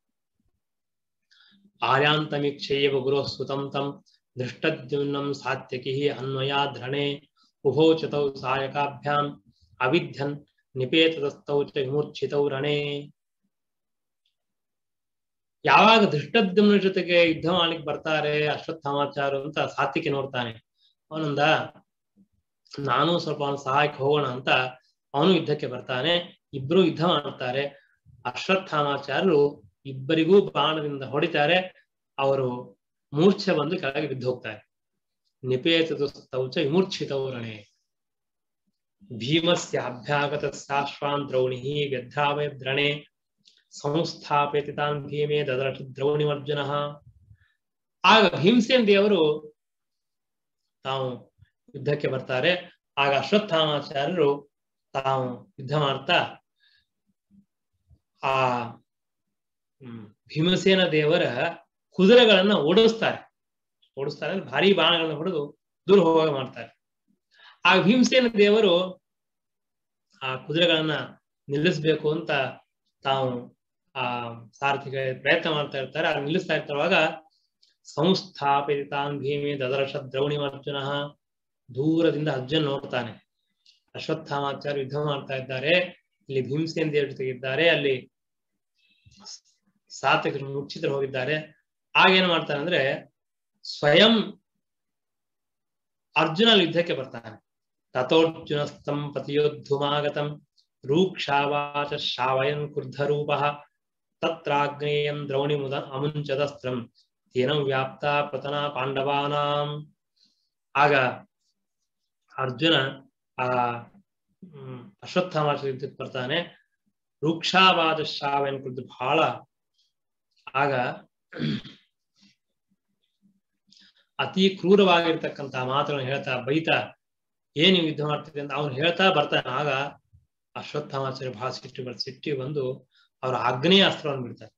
ಆರ್ಯಾಂತಮೀಕ್ಷೇಯವ ಗುರು ಸುತಂ ತಂ ದೃಷ್ಟದ್ಯುಮ್ನಂ ಸಾತ್ಯಕಿ ಅನ್ವಯಾಧ್ರಣೆ ಉಭೌ ಚತೌ ಸಾಯಕಾಭ್ಯಾಂ ಅವಿಧ್ಯನ್ ನಿಪೇತದಸ್ತೌ ಚ ವಿಮೂರ್ಛಿತೌ ರಣೇ ಯಾವಾಗ ಧೃಷ್ಟದ್ಯುಮ್ನ ಜೊತೆಗೆ ಯುದ್ಧ ಮಾಡ್ಲಿಕ್ಕೆ ಬರ್ತಾರೆ ಅಶ್ವತ್ಥಾಮಾಚಾರ ಅಂತ ಸಾತ್ವಿಕೆ ನೋಡ್ತಾನೆ ಅವನಂದ ನಾನು ಸ್ವಲ್ಪ ಅವನ ಸಹಾಯಕ್ಕೆ ಹೋಗೋಣ ಅಂತ ಅವನು ಯುದ್ಧಕ್ಕೆ ಬರ್ತಾನೆ ಇಬ್ರು ಯುದ್ಧ ಮಾಡ್ತಾರೆ ಅಶ್ವತ್ಥಾಮಾಚಾರ್ಯರು ಇಬ್ಬರಿಗೂ ಬಾಣದಿಂದ ಹೊಡಿತಾರೆ ಅವರು ಮೂರ್ಛೆ ಬಂದು ಕೆಳಗೆ ಬಿದ್ದು ಹೋಗ್ತಾರೆ ನಿಪೇತದು ಸ್ತೌಚ ವಿಮೂರ್ಛಿತೌರಣೆ ಭೀಮಸ್ಯ ಅಭ್ಯಾಗತ ಸಾಶ್ವಾನ್ ದ್ರೌಣಿ ವ್ಯಧ್ರಾವಯ ದ್ರಣೆ ಸಂಸ್ಥಾಪಯತಿ ತಾನ್ ಭೀಮೆ ದದರಟ ದ್ರೌಣಿಮರ್ಜುನ ಆಗ ಭೀಮಸೇನ್ ದೇವರು ತಾವು ಯುದ್ಧಕ್ಕೆ ಬರ್ತಾರೆ ಆಗ ಅಶ್ವತ್ಥಾಮಾಚಾರ್ಯರು ತಾವು ಯುದ್ಧ ಮಾಡ್ತಾ ಆ ಹ್ಮ್ ಭೀಮಸೇನ ದೇವರ ಕುದುರೆಗಳನ್ನ ಓಡಿಸ್ತಾರೆ ಓಡಿಸ್ತಾರೆ ಅಂದ್ರೆ ಭಾರಿ ಬಾಣಗಳನ್ನ ಹೊಡೆದು ದೂರ ಹೋಗ ಮಾಡ್ತಾರೆ ಆ ಭೀಮಸೇನ ದೇವರು ಆ ಕುದುರೆಗಳನ್ನ ನಿಲ್ಲಿಸ್ಬೇಕು ಅಂತ ತಾವು ಆ ಸಾರಥಿಗೆ ಪ್ರಯತ್ನ ಮಾಡ್ತಾ ಇರ್ತಾರೆ ಆ ನಿಲ್ಲಿಸ್ತಾ ಇರ್ತಾವಾಗ ಸಂಸ್ಥಾಪಿತಾನ್ ಭೀಮೆ ದದರಶ ದ್ರೌಣಿ ಅರ್ಜುನ ದೂರದಿಂದ ಅರ್ಜುನ್ ನೋಡ್ತಾನೆ ಅಶ್ವತ್ಥಾಮಾಚಾರ್ಯ ಯುದ್ಧ ಮಾಡ್ತಾ ಇದ್ದಾರೆ ಇಲ್ಲಿ ಭೀಮಸೇನ್ ದೇವ್ರ ಜೊತೆಗಿದ್ದಾರೆ ಅಲ್ಲಿ ಸಾತ್ವಿಕರು ಮುಚ್ಚಿತರು ಹೋಗಿದ್ದಾರೆ ಆಗೇನ್ ಮಾಡ್ತಾನೆ ಅಂದ್ರೆ ಸ್ವಯಂ ಅರ್ಜುನ ಅಲ್ಲಿ ಯುದ್ಧಕ್ಕೆ ಬರ್ತಾನೆ ತಥೋರ್ಜುನಸ್ತಂ ಪತಿಯೋದ್ಧುಮಾಗತಂ ರೂಕ್ಷಾವಾಚ ಶಾವಯನ್ ಕ್ರುದ್ಧರೂಪ ತತ್ರಾಗ್ನೇಯಂ ದ್ರೌಣಿ ಮುದ ಅಮುಂಚದಸ್ತ್ರಂ ತೇನ ವ್ಯಾಪ್ತ ಪತನ ಪಾಂಡವಾನಾಂ ಆಗ ಅರ್ಜುನ ಆ ಹ್ಮ್ ಅಶ್ವತ್ಥಾಮಾಚ ಯುದ್ಧಕ್ಕೆ ಬರ್ತಾನೆ ರೂಕ್ಷಾವಾದ ಶಾವಯನ್ ಕುರಿತು ಬಹಳ ಆಗ ಅತಿ ಕ್ರೂರವಾಗಿರ್ತಕ್ಕಂತ ಮಾತುಗಳನ್ನು ಹೇಳ್ತಾ ಬೈತಾ ಏನ್ ನೀವು ಯುದ್ಧ ಮಾಡ್ತೀರಿ ಅಂತ ಅವ್ನು ಹೇಳ್ತಾ ಬರ್ತಾನೆ ಆಗ ಅಶ್ವತ್ಥಾಮಾಚಾರ್ಯ ಬಹಳ ಸಿಟ್ಟಿ ಬರ್ ಸಿಟ್ಟಿ ಬಂದು ಅವರ ಆಗ್ನೇಯ ಅಸ್ತ್ರವನ್ನು ಬಿಡ್ತಾರೆ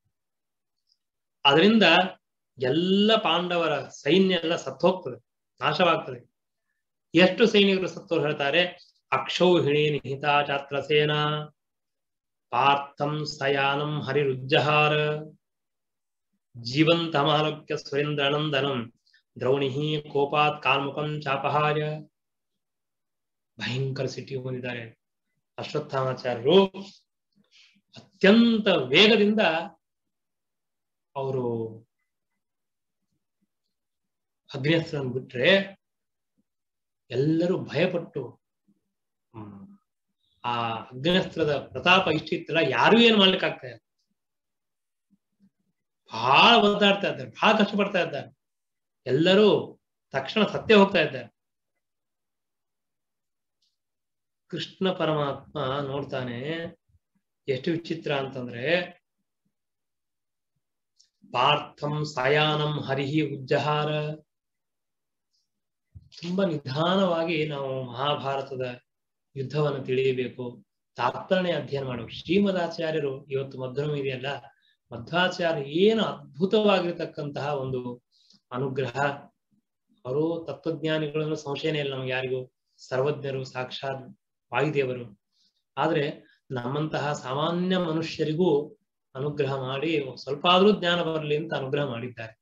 ಅದರಿಂದ ಎಲ್ಲ ಪಾಂಡವರ ಸೈನ್ಯ ಎಲ್ಲ ಸತ್ತೋಗ್ತದೆ ನಾಶವಾಗ್ತದೆ ಎಷ್ಟು ಸೈನಿಕರು ಸತ್ತೋರು ಹೇಳ್ತಾರೆ ಅಕ್ಷೌಹಿಣಿ ನಿಹಿತಾ ಚಾತ್ರಸೇನ ಪಾರ್ಥಂ ಸಯಾನಂ ಹರಿರುಜ್ಜಹಾರ ಜೀವಂತಮಾಲೋಕ್ಯ ಸುರೇಂದ್ರನಂದನಂ ದ್ರೌಣಿ ಕೋಪಾತ್ ಕಾಲ್ಮುಖಂ ಚಾಪಹಾರ್ಯ ಭಯಂಕರ ಸಿಟಿ ಹೊಂದಿದ್ದಾರೆ ಅಶ್ವತ್ಥಾಮಾಚಾರ್ಯರು ಅತ್ಯಂತ ವೇಗದಿಂದ ಅವರು ಅಗ್ನಿಯಸ್ತ್ರವನ್ನು ಬಿಟ್ರೆ ಎಲ್ಲರೂ ಭಯಪಟ್ಟು ಹ್ಮ್, ಆ ಅಗ್ನಿಯಸ್ತ್ರದ ಪ್ರತಾಪ ಇಷ್ಟಿತ್ತಲ್ಲ ಯಾರು ಏನ್ ಮಾಡ್ಲಿಕ್ಕೆ ಆಗ್ತಾ ಇಲ್ಲ ಬಹಳ ಒದ್ದಾಡ್ತಾ ಇದ್ದಾರೆ ಬಹಳ ಕಷ್ಟಪಡ್ತಾ ಇದ್ದಾರೆ ಎಲ್ಲರೂ ತಕ್ಷಣ ಸತ್ಯ ಹೋಗ್ತಾ ಇದ್ದಾರೆ ಕೃಷ್ಣ ಪರಮಾತ್ಮ ನೋಡ್ತಾನೆ ಎಷ್ಟು ವಿಚಿತ್ರ ಅಂತಂದ್ರೆ ಪಾರ್ಥಂ ಸಾಯಾನಂ ಹರಿಹಿ ಉಜ್ಜಹಾರ ತುಂಬಾ ನಿಧಾನವಾಗಿ ನಾವು ಮಹಾಭಾರತದ ಯುದ್ಧವನ್ನು ತಿಳಿಯಬೇಕು ತಾತ್ಪರ್ಯ ಅಧ್ಯಯನ ಮಾಡಬೇಕು ಶ್ರೀಮದಾಚಾರ್ಯರು ಇವತ್ತು ಮಧ್ವನಂ ಇದೆಯಲ್ಲ ಮಧ್ವಾಚಾರ್ಯ ಏನು ಅದ್ಭುತವಾಗಿರ್ತಕ್ಕಂತಹ ಒಂದು ಅನುಗ್ರಹ ಅವರು ತತ್ವಜ್ಞಾನಿಗಳನ್ನು ಸಂಶಯನೇ ಇಲ್ಲ ನಮ್ಗೆ ಯಾರಿಗೂ ಸರ್ವಜ್ಞರು ಸಾಕ್ಷಾತ್ ವಾಯುದೇವರು ಆದ್ರೆ ನಮ್ಮಂತಹ ಸಾಮಾನ್ಯ ಮನುಷ್ಯರಿಗೂ ಅನುಗ್ರಹ ಮಾಡಿ ಸ್ವಲ್ಪ ಆದ್ರೂ ಜ್ಞಾನ ಬರಲಿ ಅಂತ ಅನುಗ್ರಹ ಮಾಡಿದ್ದಾರೆ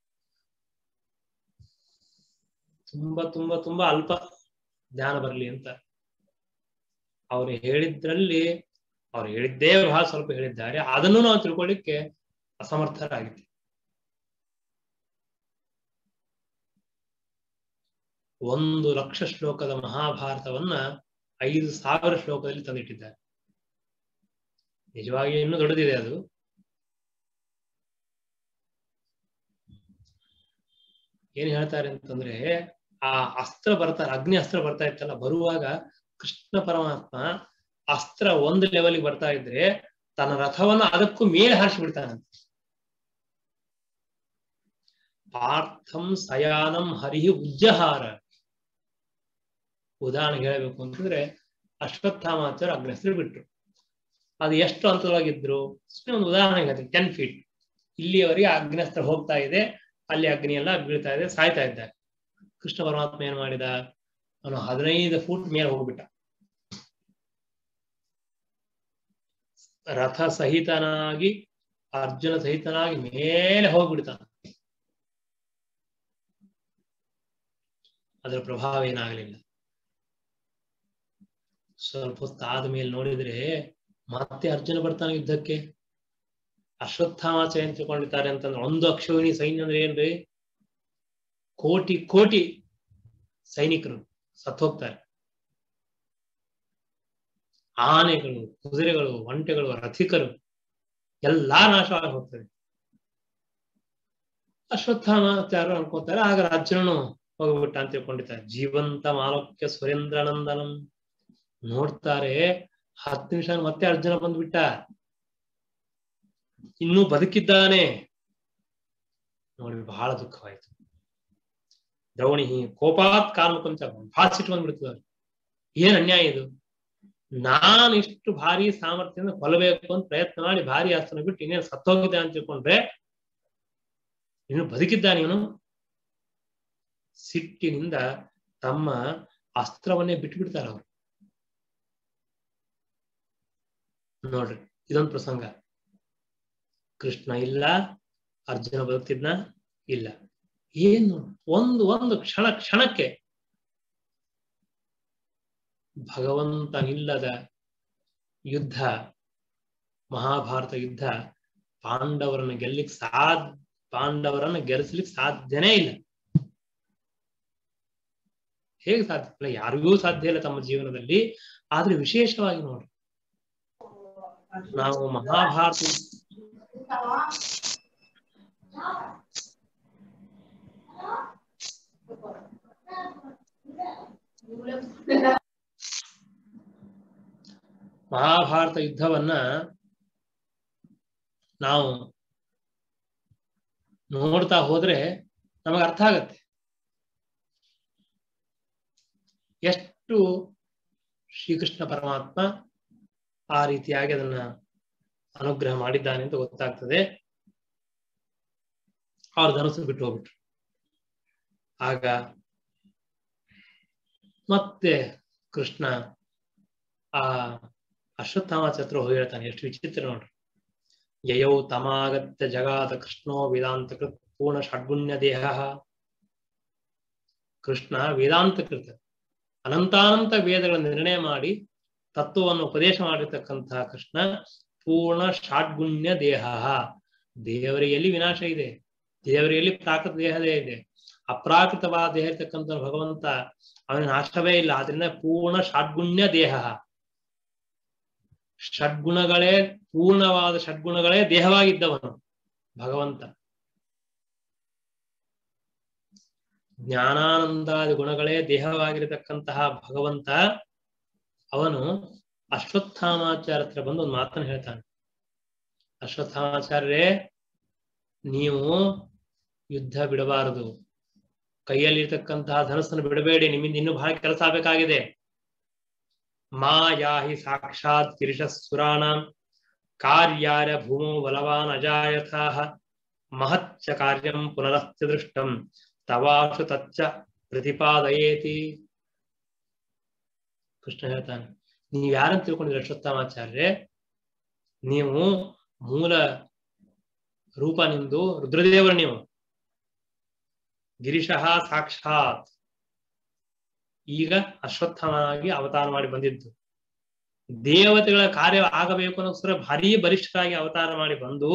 ತುಂಬಾ ತುಂಬಾ ತುಂಬಾ ಅಲ್ಪ ಜ್ಞಾನ ಬರಲಿ ಅಂತ ಅವ್ರು ಹೇಳಿದ್ರಲ್ಲಿ ಅವ್ರು ಹೇಳಿದ್ದೇ ಬಹಳ ಸ್ವಲ್ಪ ಹೇಳಿದ್ದಾರೆ ಅದನ್ನು ನಾವು ತಿಳ್ಕೊಳ್ಳಿಕ್ಕೆ ಅಸಮರ್ಥರಾಗಿದ್ದೀವಿ ಒಂದು ಲಕ್ಷ ಶ್ಲೋಕದ ಮಹಾಭಾರತವನ್ನ ಐದು ಸಾವಿರ ಶ್ಲೋಕದಲ್ಲಿ ತಂದಿಟ್ಟಿದ್ದಾರೆ ನಿಜವಾಗಿ ಇನ್ನೂ ದೊಡ್ಡದಿದೆ ಅದು ಏನ್ ಹೇಳ್ತಾರೆ ಅಂತಂದ್ರೆ ಆ ಅಸ್ತ್ರ ಬರ್ತಾರೆ ಅಗ್ನಿ ಅಸ್ತ್ರ ಬರ್ತಾ ಇತ್ತಲ್ಲ ಬರುವಾಗ ಕೃಷ್ಣ ಪರಮಾತ್ಮ ಅಸ್ತ್ರ ಒಂದು ಲೆವೆಲ್ಗೆ ಬರ್ತಾ ಇದ್ರೆ ತನ್ನ ರಥವನ್ನ ಅದಕ್ಕೂ ಮೇಲೆ ಹಾರಿಸಿ ಬಿಡ್ತಾನಂತೆ ಪಾರ್ಥಂ ಸಯಾನಂ ಹರಿಹಿ ಉಜ್ಜಹಾರ ಉದಾಹರಣೆ ಹೇಳಬೇಕು ಅಂತಂದ್ರೆ ಅಶ್ವತ್ಥಾಮಾಚಾರ್ಯ ಅಗ್ನಸ್ತ್ರ ಬಿಟ್ರು ಅದು ಎಷ್ಟು ಹಂತದೊಳಗಿದ್ರು ಸುಮ್ಮನೆ ಒಂದು ಉದಾಹರಣೆ ಹೇಳ್ತೀನಿ ಟೆನ್ ಫೀಟ್ ಇಲ್ಲಿಯವರೆಗೆ ಅಗ್ನಸ್ತ್ರ ಹೋಗ್ತಾ ಇದೆ ಅಲ್ಲಿ ಅಗ್ನಿ ಎಲ್ಲ ಬೀಳ್ತಾ ಇದೆ ಸಾಯ್ತಾ ಇದ್ದಾರೆ ಕೃಷ್ಣ ಪರಮಾತ್ಮ ಏನ್ ಮಾಡಿದ ಅವನು ಹದಿನೈದು ಫೂಟ್ ಮೇಲೆ ಹೋಗ್ಬಿಟ್ಟ ರಥ ಸಹಿತನಾಗಿ ಅರ್ಜುನ ಸಹಿತನಾಗಿ ಮೇಲೆ ಹೋಗ್ಬಿಡ್ತಾನ ಅದರ ಪ್ರಭಾವ ಏನಾಗಲಿಲ್ಲ ಸ್ವಲ್ಪ ಹೊತ್ತು ಆದ್ಮೇಲೆ ನೋಡಿದ್ರೆ ಮತ್ತೆ ಅರ್ಜುನ ಬರ್ತಾನೆ ಯುದ್ಧಕ್ಕೆ ಅಶ್ವತ್ಥಾಮಾಚಾರ್ಯ ಅಂತ ತಿಳ್ಕೊಂಡಿದ್ದಾರೆ ಅಂತಂದ್ರೆ ಒಂದು ಅಕ್ಷೋಹಿಣಿ ಸೈನ್ಯ ಅಂದ್ರೆ ಏನ್ರಿ ಕೋಟಿ ಕೋಟಿ ಸೈನಿಕರು ಸತ್ತು ಹೋಗ್ತಾರೆ ಆನೆಗಳು ಕುದುರೆಗಳು ಒಂಟೆಗಳು ರಥಿಕರು ಎಲ್ಲಾ ನಾಶವಾಗಿ ಹೋಗ್ತದೆ ಅಶ್ವತ್ಥಾಮಾಚಾರ್ಯರು ಅನ್ಕೋತಾರೆ ಆಗ ರಾಜ್ಯನು ಹೋಗ್ಬಿಟ್ಟ ಅಂತ ತಿಳ್ಕೊಂಡಿದ್ದಾರೆ ಜೀವಂತ ಮಾಲಕ್ಯ ಸುರೇಂದ್ರನಂದನಂ ನೋಡ್ತಾರೆ ಹತ್ತು ನಿಮಿಷ ಮತ್ತೆ ಅರ್ಜುನ ಬಂದ್ಬಿಟ್ಟ ಇನ್ನೂ ಬದುಕಿದ್ದಾನೆ ನೋಡಿ ಬಹಳ ದುಃಖವಾಯ್ತು ದ್ರೌಣಿ ಕೋಪಾತ್ ಕಾಮಕಂತ ಭಾಸಿಟ್ಟು ಬಂದ್ಬಿಡ್ತದ ಏನ್ ಅನ್ಯಾಯ ಇದು ನಾನು ಇಷ್ಟು ಭಾರಿ ಸಾಮರ್ಥ್ಯದಿಂದ ಕೊಲ್ಲಬೇಕು ಅಂತ ಪ್ರಯತ್ನ ಮಾಡಿ ಭಾರಿ ಅಸ್ತ್ರ ಬಿಟ್ಟು ಇನ್ನೇನು ಸತ್ತೋಗಿದೆ ಅಂತ ತಿಳ್ಕೊಂಡ್ರೆ ಇನ್ನು ಬದುಕಿದ್ದಾನೆ ಇವನು ಸಿಟ್ಟಿನಿಂದ ತಮ್ಮ ಅಸ್ತ್ರವನ್ನೇ ಬಿಟ್ಬಿಡ್ತಾರ ಅವರು ನೋಡ್ರಿ ಇದೊಂದು ಪ್ರಸಂಗ ಕೃಷ್ಣ ಇಲ್ಲ ಅರ್ಜುನ ಬದುಕ್ತಿದ್ನ ಇಲ್ಲ ಏನು ಒಂದು ಒಂದು ಕ್ಷಣ ಕ್ಷಣಕ್ಕೆ ಭಗವಂತನಿಲ್ಲದ ಯುದ್ಧ ಮಹಾಭಾರತ ಯುದ್ಧ ಪಾಂಡವರನ್ನ ಗೆಲ್ಲಿಕ್ ಸಾಧ್ಯ ಪಾಂಡವರನ್ನ ಗೆಲ್ಲಿಸ್ಲಿಕ್ಕೆ ಸಾಧ್ಯನೇ ಇಲ್ಲ ಹೇಗೆ ಸಾಧ್ಯ ಇಲ್ಲ ಯಾರಿಗೂ ಸಾಧ್ಯ ಇಲ್ಲ ತಮ್ಮ ಜೀವನದಲ್ಲಿ ಆದ್ರೆ ವಿಶೇಷವಾಗಿ ನೋಡಿ ನಾವು ಮಹಾಭಾರತ ಮಹಾಭಾರತ ಯುದ್ಧವನ್ನ ನಾವು ನೋಡ್ತಾ ಹೋದ್ರೆ ನಮಗೆ ಅರ್ಥ ಆಗತ್ತೆ ಎಷ್ಟು ಶ್ರೀಕೃಷ್ಣ ಪರಮಾತ್ಮ ಆ ರೀತಿಯಾಗಿ ಅದನ್ನ ಅನುಗ್ರಹ ಮಾಡಿದ್ದಾನೆ ಅಂತ ಗೊತ್ತಾಗ್ತದೆ ಅವ್ರ ಧನಸ್ಸು ಬಿಟ್ಟು ಹೋಗ್ಬಿಟ್ರು ಆಗ ಮತ್ತೆ ಕೃಷ್ಣ ಆ ಅಶ್ವತ್ಥಾಮಾಚತ್ರ ಹೋಗಿ ಹೇಳ್ತಾನೆ ಎಷ್ಟು ವಿಚಿತ್ರ ನೋಡ್ರಿ ಯಯೌ ತಮಾಗತ್ಯ ಜಗಾದ ಕೃಷ್ಣೋ ವೇದಾಂತ ಕೃತ್ ಪೂರ್ಣ ಷಡ್ಗುಣ್ಯ ದೇಹ ಕೃಷ್ಣ ವೇದಾಂತ ಕೃತ ಅನಂತಾನಂತ ವೇದಗಳನ್ನು ನಿರ್ಣಯ ಮಾಡಿ ತತ್ವವನ್ನು ಉಪದೇಶ ಮಾಡಿರ್ತಕ್ಕಂತಹ ಕೃಷ್ಣ ಪೂರ್ಣ ಷಾಡ್ಗುಣ್ಯ ದೇಹ ದೇವರಿಯಲ್ಲಿ ವಿನಾಶ ಇದೆ ದೇವರಿಯಲ್ಲಿ ಪ್ರಾಕೃತ ದೇಹದೇ ಇದೆ ಅಪ್ರಾಕೃತವಾದ ದೇಹ ಇರ್ತಕ್ಕಂಥ ಭಗವಂತ ಅವನ ನಾಶವೇ ಇಲ್ಲ ಆದ್ರಿಂದ ಪೂರ್ಣ ಷಡ್ಗುಣ್ಯ ದೇಹ ಷಡ್ಗುಣಗಳೇ ಪೂರ್ಣವಾದ ಷಡ್ಗುಣಗಳೇ ದೇಹವಾಗಿದ್ದವನು ಭಗವಂತ ಜ್ಞಾನಾನಂದಾದಿ ಗುಣಗಳೇ ದೇಹವಾಗಿರತಕ್ಕಂತಹ ಭಗವಂತ ಅವನು ಅಶ್ವತ್ಥಾಮಾಚಾರ್ಯ ಹತ್ರ ಬಂದು ಒಂದು ಮಾತನ್ನು ಹೇಳ್ತಾನೆ ಅಶ್ವತ್ಥಾಮಾಚಾರ್ಯರೇ ನೀವು ಯುದ್ಧ ಬಿಡಬಾರದು ಕೈಯಲ್ಲಿರ್ತಕ್ಕಂತಹ ಧನಸ್ಸನ್ನು ಬಿಡಬೇಡಿ ನಿಮ್ಮಿಂದ ಇನ್ನೂ ಬಹಳ ಕೆಲಸ ಆಗಬೇಕಾಗಿದೆ ಮಾ ಯಾಹಿ ಸಾಕ್ಷಾತ್ ಕಿರಿಶಸುರಾಣ ಕಾರ್ಯಾರ ಭೂಮೋ ಬಲವಾನ್ ಅಜಾಯಥಾ ಮಹಚ್ಚ ಕಾರ್ಯಂ ಪುನರಸ್ತ್ಯ ದೃಷ್ಟಂ ತವಾಶು ತಚ್ಚ ಪ್ರತಿಪಾದಯೇತಿ ಕೃಷ್ಣ ಹೇಳ್ತಾನೆ ನೀವು ಯಾರಂತ ತಿಳ್ಕೊಂಡಿದ್ರೆ ಅಶ್ವತ್ಥಾಮಾಚಾರ್ಯ ನೀವು ಮೂಲ ರೂಪ ನಿಮ್ದು ರುದ್ರದೇವರು ನೀವು ಗಿರಿಶಃ ಸಾಕ್ಷಾತ್ ಈಗ ಅಶ್ವತ್ಥನಾಗಿ ಅವತಾರ ಮಾಡಿ ಬಂದಿದ್ದು ದೇವತೆಗಳ ಕಾರ್ಯ ಆಗಬೇಕು ಅನ್ನೋಸ್ಕರ ಭಾರಿ ಬಲಿಷ್ಠರಾಗಿ ಅವತಾರ ಮಾಡಿ ಬಂದು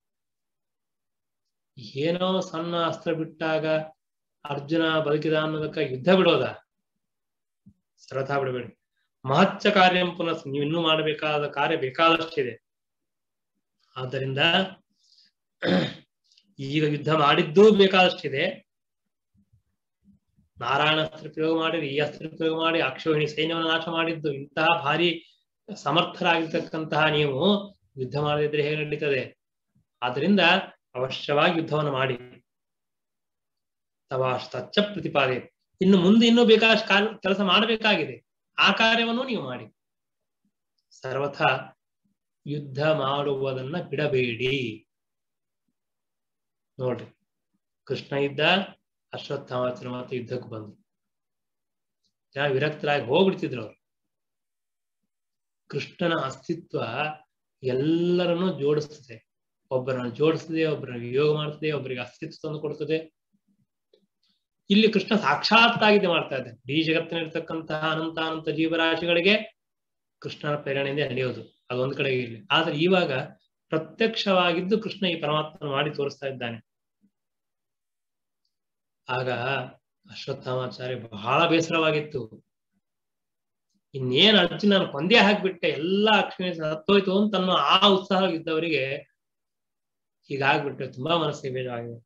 ಏನೋ ಸಣ್ಣ ಅಸ್ತ್ರ ಬಿಟ್ಟಾಗ ಅರ್ಜುನ ಬದುಕಿದ ಅನ್ನೋದಕ್ಕ ಯುದ್ಧ ಬಿಡೋದ ಸರ್ವಥಾ ಬಿಡಬೇಡಿ ಮಹಚ್ಚ ಕಾರ್ಯ ಪುನಃ ನೀವು ಇನ್ನೂ ಮಾಡಬೇಕಾದ ಕಾರ್ಯ ಬೇಕಾದಷ್ಟಿದೆ ಆದ್ದರಿಂದ ಈಗ ಯುದ್ಧ ಮಾಡಿದ್ದೂ ಬೇಕಾದಷ್ಟಿದೆ ನಾರಾಯಣ ಅಸ್ತ್ರ ಪ್ರಯೋಗ ಮಾಡಿರಿ ಈ ಅಸ್ತ್ರ ಪ್ರಯೋಗ ಮಾಡಿ ಅಕ್ಷೋಹಿಣಿ ಸೈನ್ಯವನ್ನು ನಾಶ ಮಾಡಿದ್ದು ಇಂತಹ ಭಾರಿ ಸಮರ್ಥರಾಗಿರ್ತಕ್ಕಂತಹ ನೀವು ಯುದ್ಧ ಮಾಡದಿದ್ರೆ ಹೇಗೆ ನಡೀತದೆ ಆದ್ರಿಂದ ಅವಶ್ಯವಾಗಿ ಯುದ್ಧವನ್ನು ಮಾಡಿ ತಚ್ಚ ಪ್ರತಿಪಾದೆ ಇನ್ನು ಮುಂದೆ ಇನ್ನೂ ಬೇಕಾದಷ್ಟು ಕಾಲ ಕೆಲಸ ಮಾಡಬೇಕಾಗಿದೆ ಆ ಕಾರ್ಯವನ್ನು ನೀವು ಮಾಡಿ ಸರ್ವಥ ಯುದ್ಧ ಮಾಡುವುದನ್ನ ಬಿಡಬೇಡಿ ನೋಡ್ರಿ ಕೃಷ್ಣ ಇದ್ದ ಅಶ್ವತ್ಥಾಮಾಚರ ಮತ್ತೆ ಯುದ್ಧಕ್ಕೆ ಬಂದ್ರು ಜನ ವಿರಕ್ತರಾಗಿ ಹೋಗ್ಬಿಡ್ತಿದ್ರು ಅವ್ರು ಕೃಷ್ಣನ ಅಸ್ತಿತ್ವ ಎಲ್ಲರನ್ನೂ ಜೋಡಿಸ್ತದೆ ಒಬ್ಬರನ್ನು ಜೋಡಿಸ್ತದೆ ಒಬ್ಬರನ್ನು ವಿಯೋಗ ಮಾಡ್ತದೆ ಒಬ್ಬರಿಗೆ ಅಸ್ತಿತ್ವ ತಂದು ಕೊಡ್ತದೆ ಇಲ್ಲಿ ಕೃಷ್ಣ ಸಾಕ್ಷಾತ್ತಾಗಿದೆ ಮಾಡ್ತಾ ಇದ್ದಾನೆ ಇಡೀ ಜಗತ್ತಿನಲ್ಲಿರ್ತಕ್ಕಂತಹ ಅನಂತ ಅನಂತ ಜೀವರಾಶಿಗಳಿಗೆ ಕೃಷ್ಣನ ಪ್ರೇರಣೆಯಿಂದ ನಡೆಯೋದು ಅದೊಂದ್ ಕಡೆಗೆ ಇಲ್ಲಿ ಆದ್ರೆ ಇವಾಗ ಪ್ರತ್ಯಕ್ಷವಾಗಿದ್ದು ಕೃಷ್ಣ ಈ ಪರಮಾತ್ಮನ ಮಾಡಿ ತೋರಿಸ್ತಾ ಇದ್ದಾನೆ ಆಗ ಅಶ್ವತ್ಥಾಮಾಚಾರ್ಯ ಬಹಳ ಬೇಸರವಾಗಿತ್ತು ಇನ್ನೇನ್ ಅರ್ಜುನ ನಾನು ಕೊಂದೇ ಹಾಕ್ಬಿಟ್ಟೆ ಎಲ್ಲಾ ಅಕ್ಷಿಣಿ ಹತ್ತೋಯ್ತು ಅಂತ ಅನ್ನೋ ಆ ಉತ್ಸಾಹ ಇದ್ದವರಿಗೆ ಹೀಗಾಗ್ಬಿಟ್ರೆ ತುಂಬಾ ಮನಸ್ಸಿಗೆ ಬೇಜವಾಗಿದೆ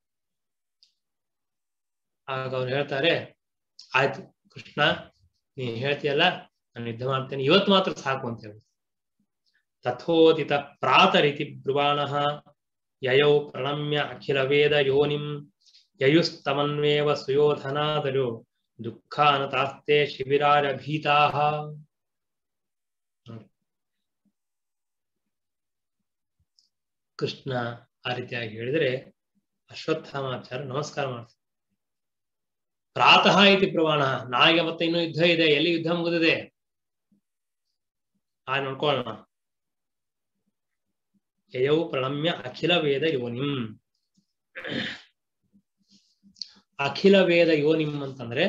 ಆಗ ಅವ್ರು ಹೇಳ್ತಾರೆ ಆಯ್ತು ಕೃಷ್ಣ ನೀನ್ ಹೇಳ್ತೀಯಲ್ಲ ನಾನು ಯುದ್ಧ ಮಾಡ್ತೇನೆ ಇವತ್ತು ಮಾತ್ರ ಸಾಕು ಅಂತ ಹೇಳಿ ತಥೋದಿತ ಪ್ರಾತರಿತಿ ಬ್ರುವಾಣ ಯಯೌ ಪ್ರಣಮ್ಯ ಅಖಿಲ ವೇದ ಯೋನಿಂ ಯಯುಸ್ತಮನ್ವೇವ ಸುಯೋಧನಾದರು ದುಃಖಾನತಾಸ್ತೆ ಶಿಬಿರಾರ ಭೀತಾ ಕೃಷ್ಣ ಆ ರೀತಿಯಾಗಿ ಹೇಳಿದ್ರೆ ಅಶ್ವತ್ಥಾಮಾಚಾರ್ಯ ನಮಸ್ಕಾರ ಮಾಡ್ತಾರೆ ಪ್ರಾತಃ ಇತಿ ಪ್ರಮಾಣ ನಾಳೆಗೆ ಮತ್ತೆ ಇನ್ನೂ ಯುದ್ಧ ಇದೆ ಎಲ್ಲಿ ಯುದ್ಧ ಮುಗಿದಿದೆ ಆ ನೋಡ್ಕೊಳ್ಳೋಣ ಯಯೌ ಪ್ರಣಮ್ಯ ಅಖಿಲ ವೇದ ಯೋನಿಂ ಅಖಿಲ ವೇದ ಯೋನಿಂ ಅಂತಂದ್ರೆ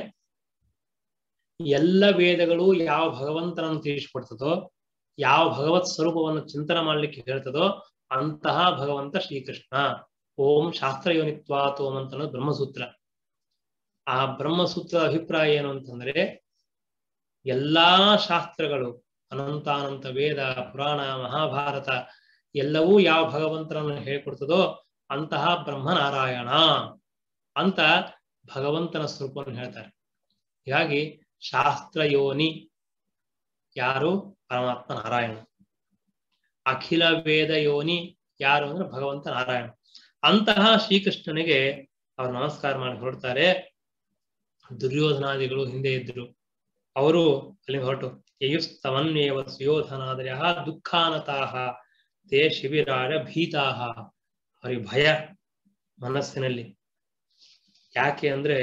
ಎಲ್ಲ ವೇದಗಳು ಯಾವ ಭಗವಂತನನ್ನು ತಿಳಿಸ್ಕೊಡ್ತದೋ ಯಾವ ಭಗವತ್ ಸ್ವರೂಪವನ್ನು ಚಿಂತನೆ ಮಾಡ್ಲಿಕ್ಕೆ ಹೇಳ್ತದೋ ಅಂತಹ ಭಗವಂತ ಶ್ರೀಕೃಷ್ಣ ಓಂ ಶಾಸ್ತ್ರ ಯೋನಿತ್ವಾತ್ ಓಂ ಅಂತ ಅನ್ನೋದು ಬ್ರಹ್ಮಸೂತ್ರ ಆ ಬ್ರಹ್ಮಸೂತ್ರ ಅಭಿಪ್ರಾಯ ಏನು ಅಂತಂದ್ರೆ ಎಲ್ಲಾ ಶಾಸ್ತ್ರಗಳು ಅನಂತಾನಂತ ವೇದ ಪುರಾಣ ಮಹಾಭಾರತ ಎಲ್ಲವೂ ಯಾವ ಭಗವಂತನನ್ನು ಹೇಳ್ಕೊಡ್ತದೋ ಅಂತಹ ಬ್ರಹ್ಮನಾರಾಯಣ ಅಂತ ಭಗವಂತನ ಸ್ವರೂಪವನ್ನು ಹೇಳ್ತಾರೆ ಹೀಗಾಗಿ ಶಾಸ್ತ್ರ ಯೋನಿ ಯಾರು ಪರಮಾತ್ಮ ನಾರಾಯಣ ಅಖಿಲ ವೇದ ಯೋನಿ ಯಾರು ಅಂದ್ರೆ ಭಗವಂತ ನಾರಾಯಣ ಅಂತಹ ಶ್ರೀಕೃಷ್ಣನಿಗೆ ಅವ್ರು ನಮಸ್ಕಾರ ಮಾಡಿ ಹೊರಡ್ತಾರೆ ದುರ್ಯೋಧನಾದಿಗಳು ಹಿಂದೆ ಇದ್ರು ಅವರು ಅಲ್ಲಿ ಹೊರಟು ಯಯುಸ್ತವನ್ನೇವ ಸುಯೋಧನಾದರ್ಯ ದುಃಖಾನತಾಹ ತೇ ಶಿಬಿರಾರ ಭೀತಾಹ ಅವರಿಗೆ ಭಯ ಮನಸ್ಸಿನಲ್ಲಿ ಯಾಕೆ ಅಂದ್ರೆ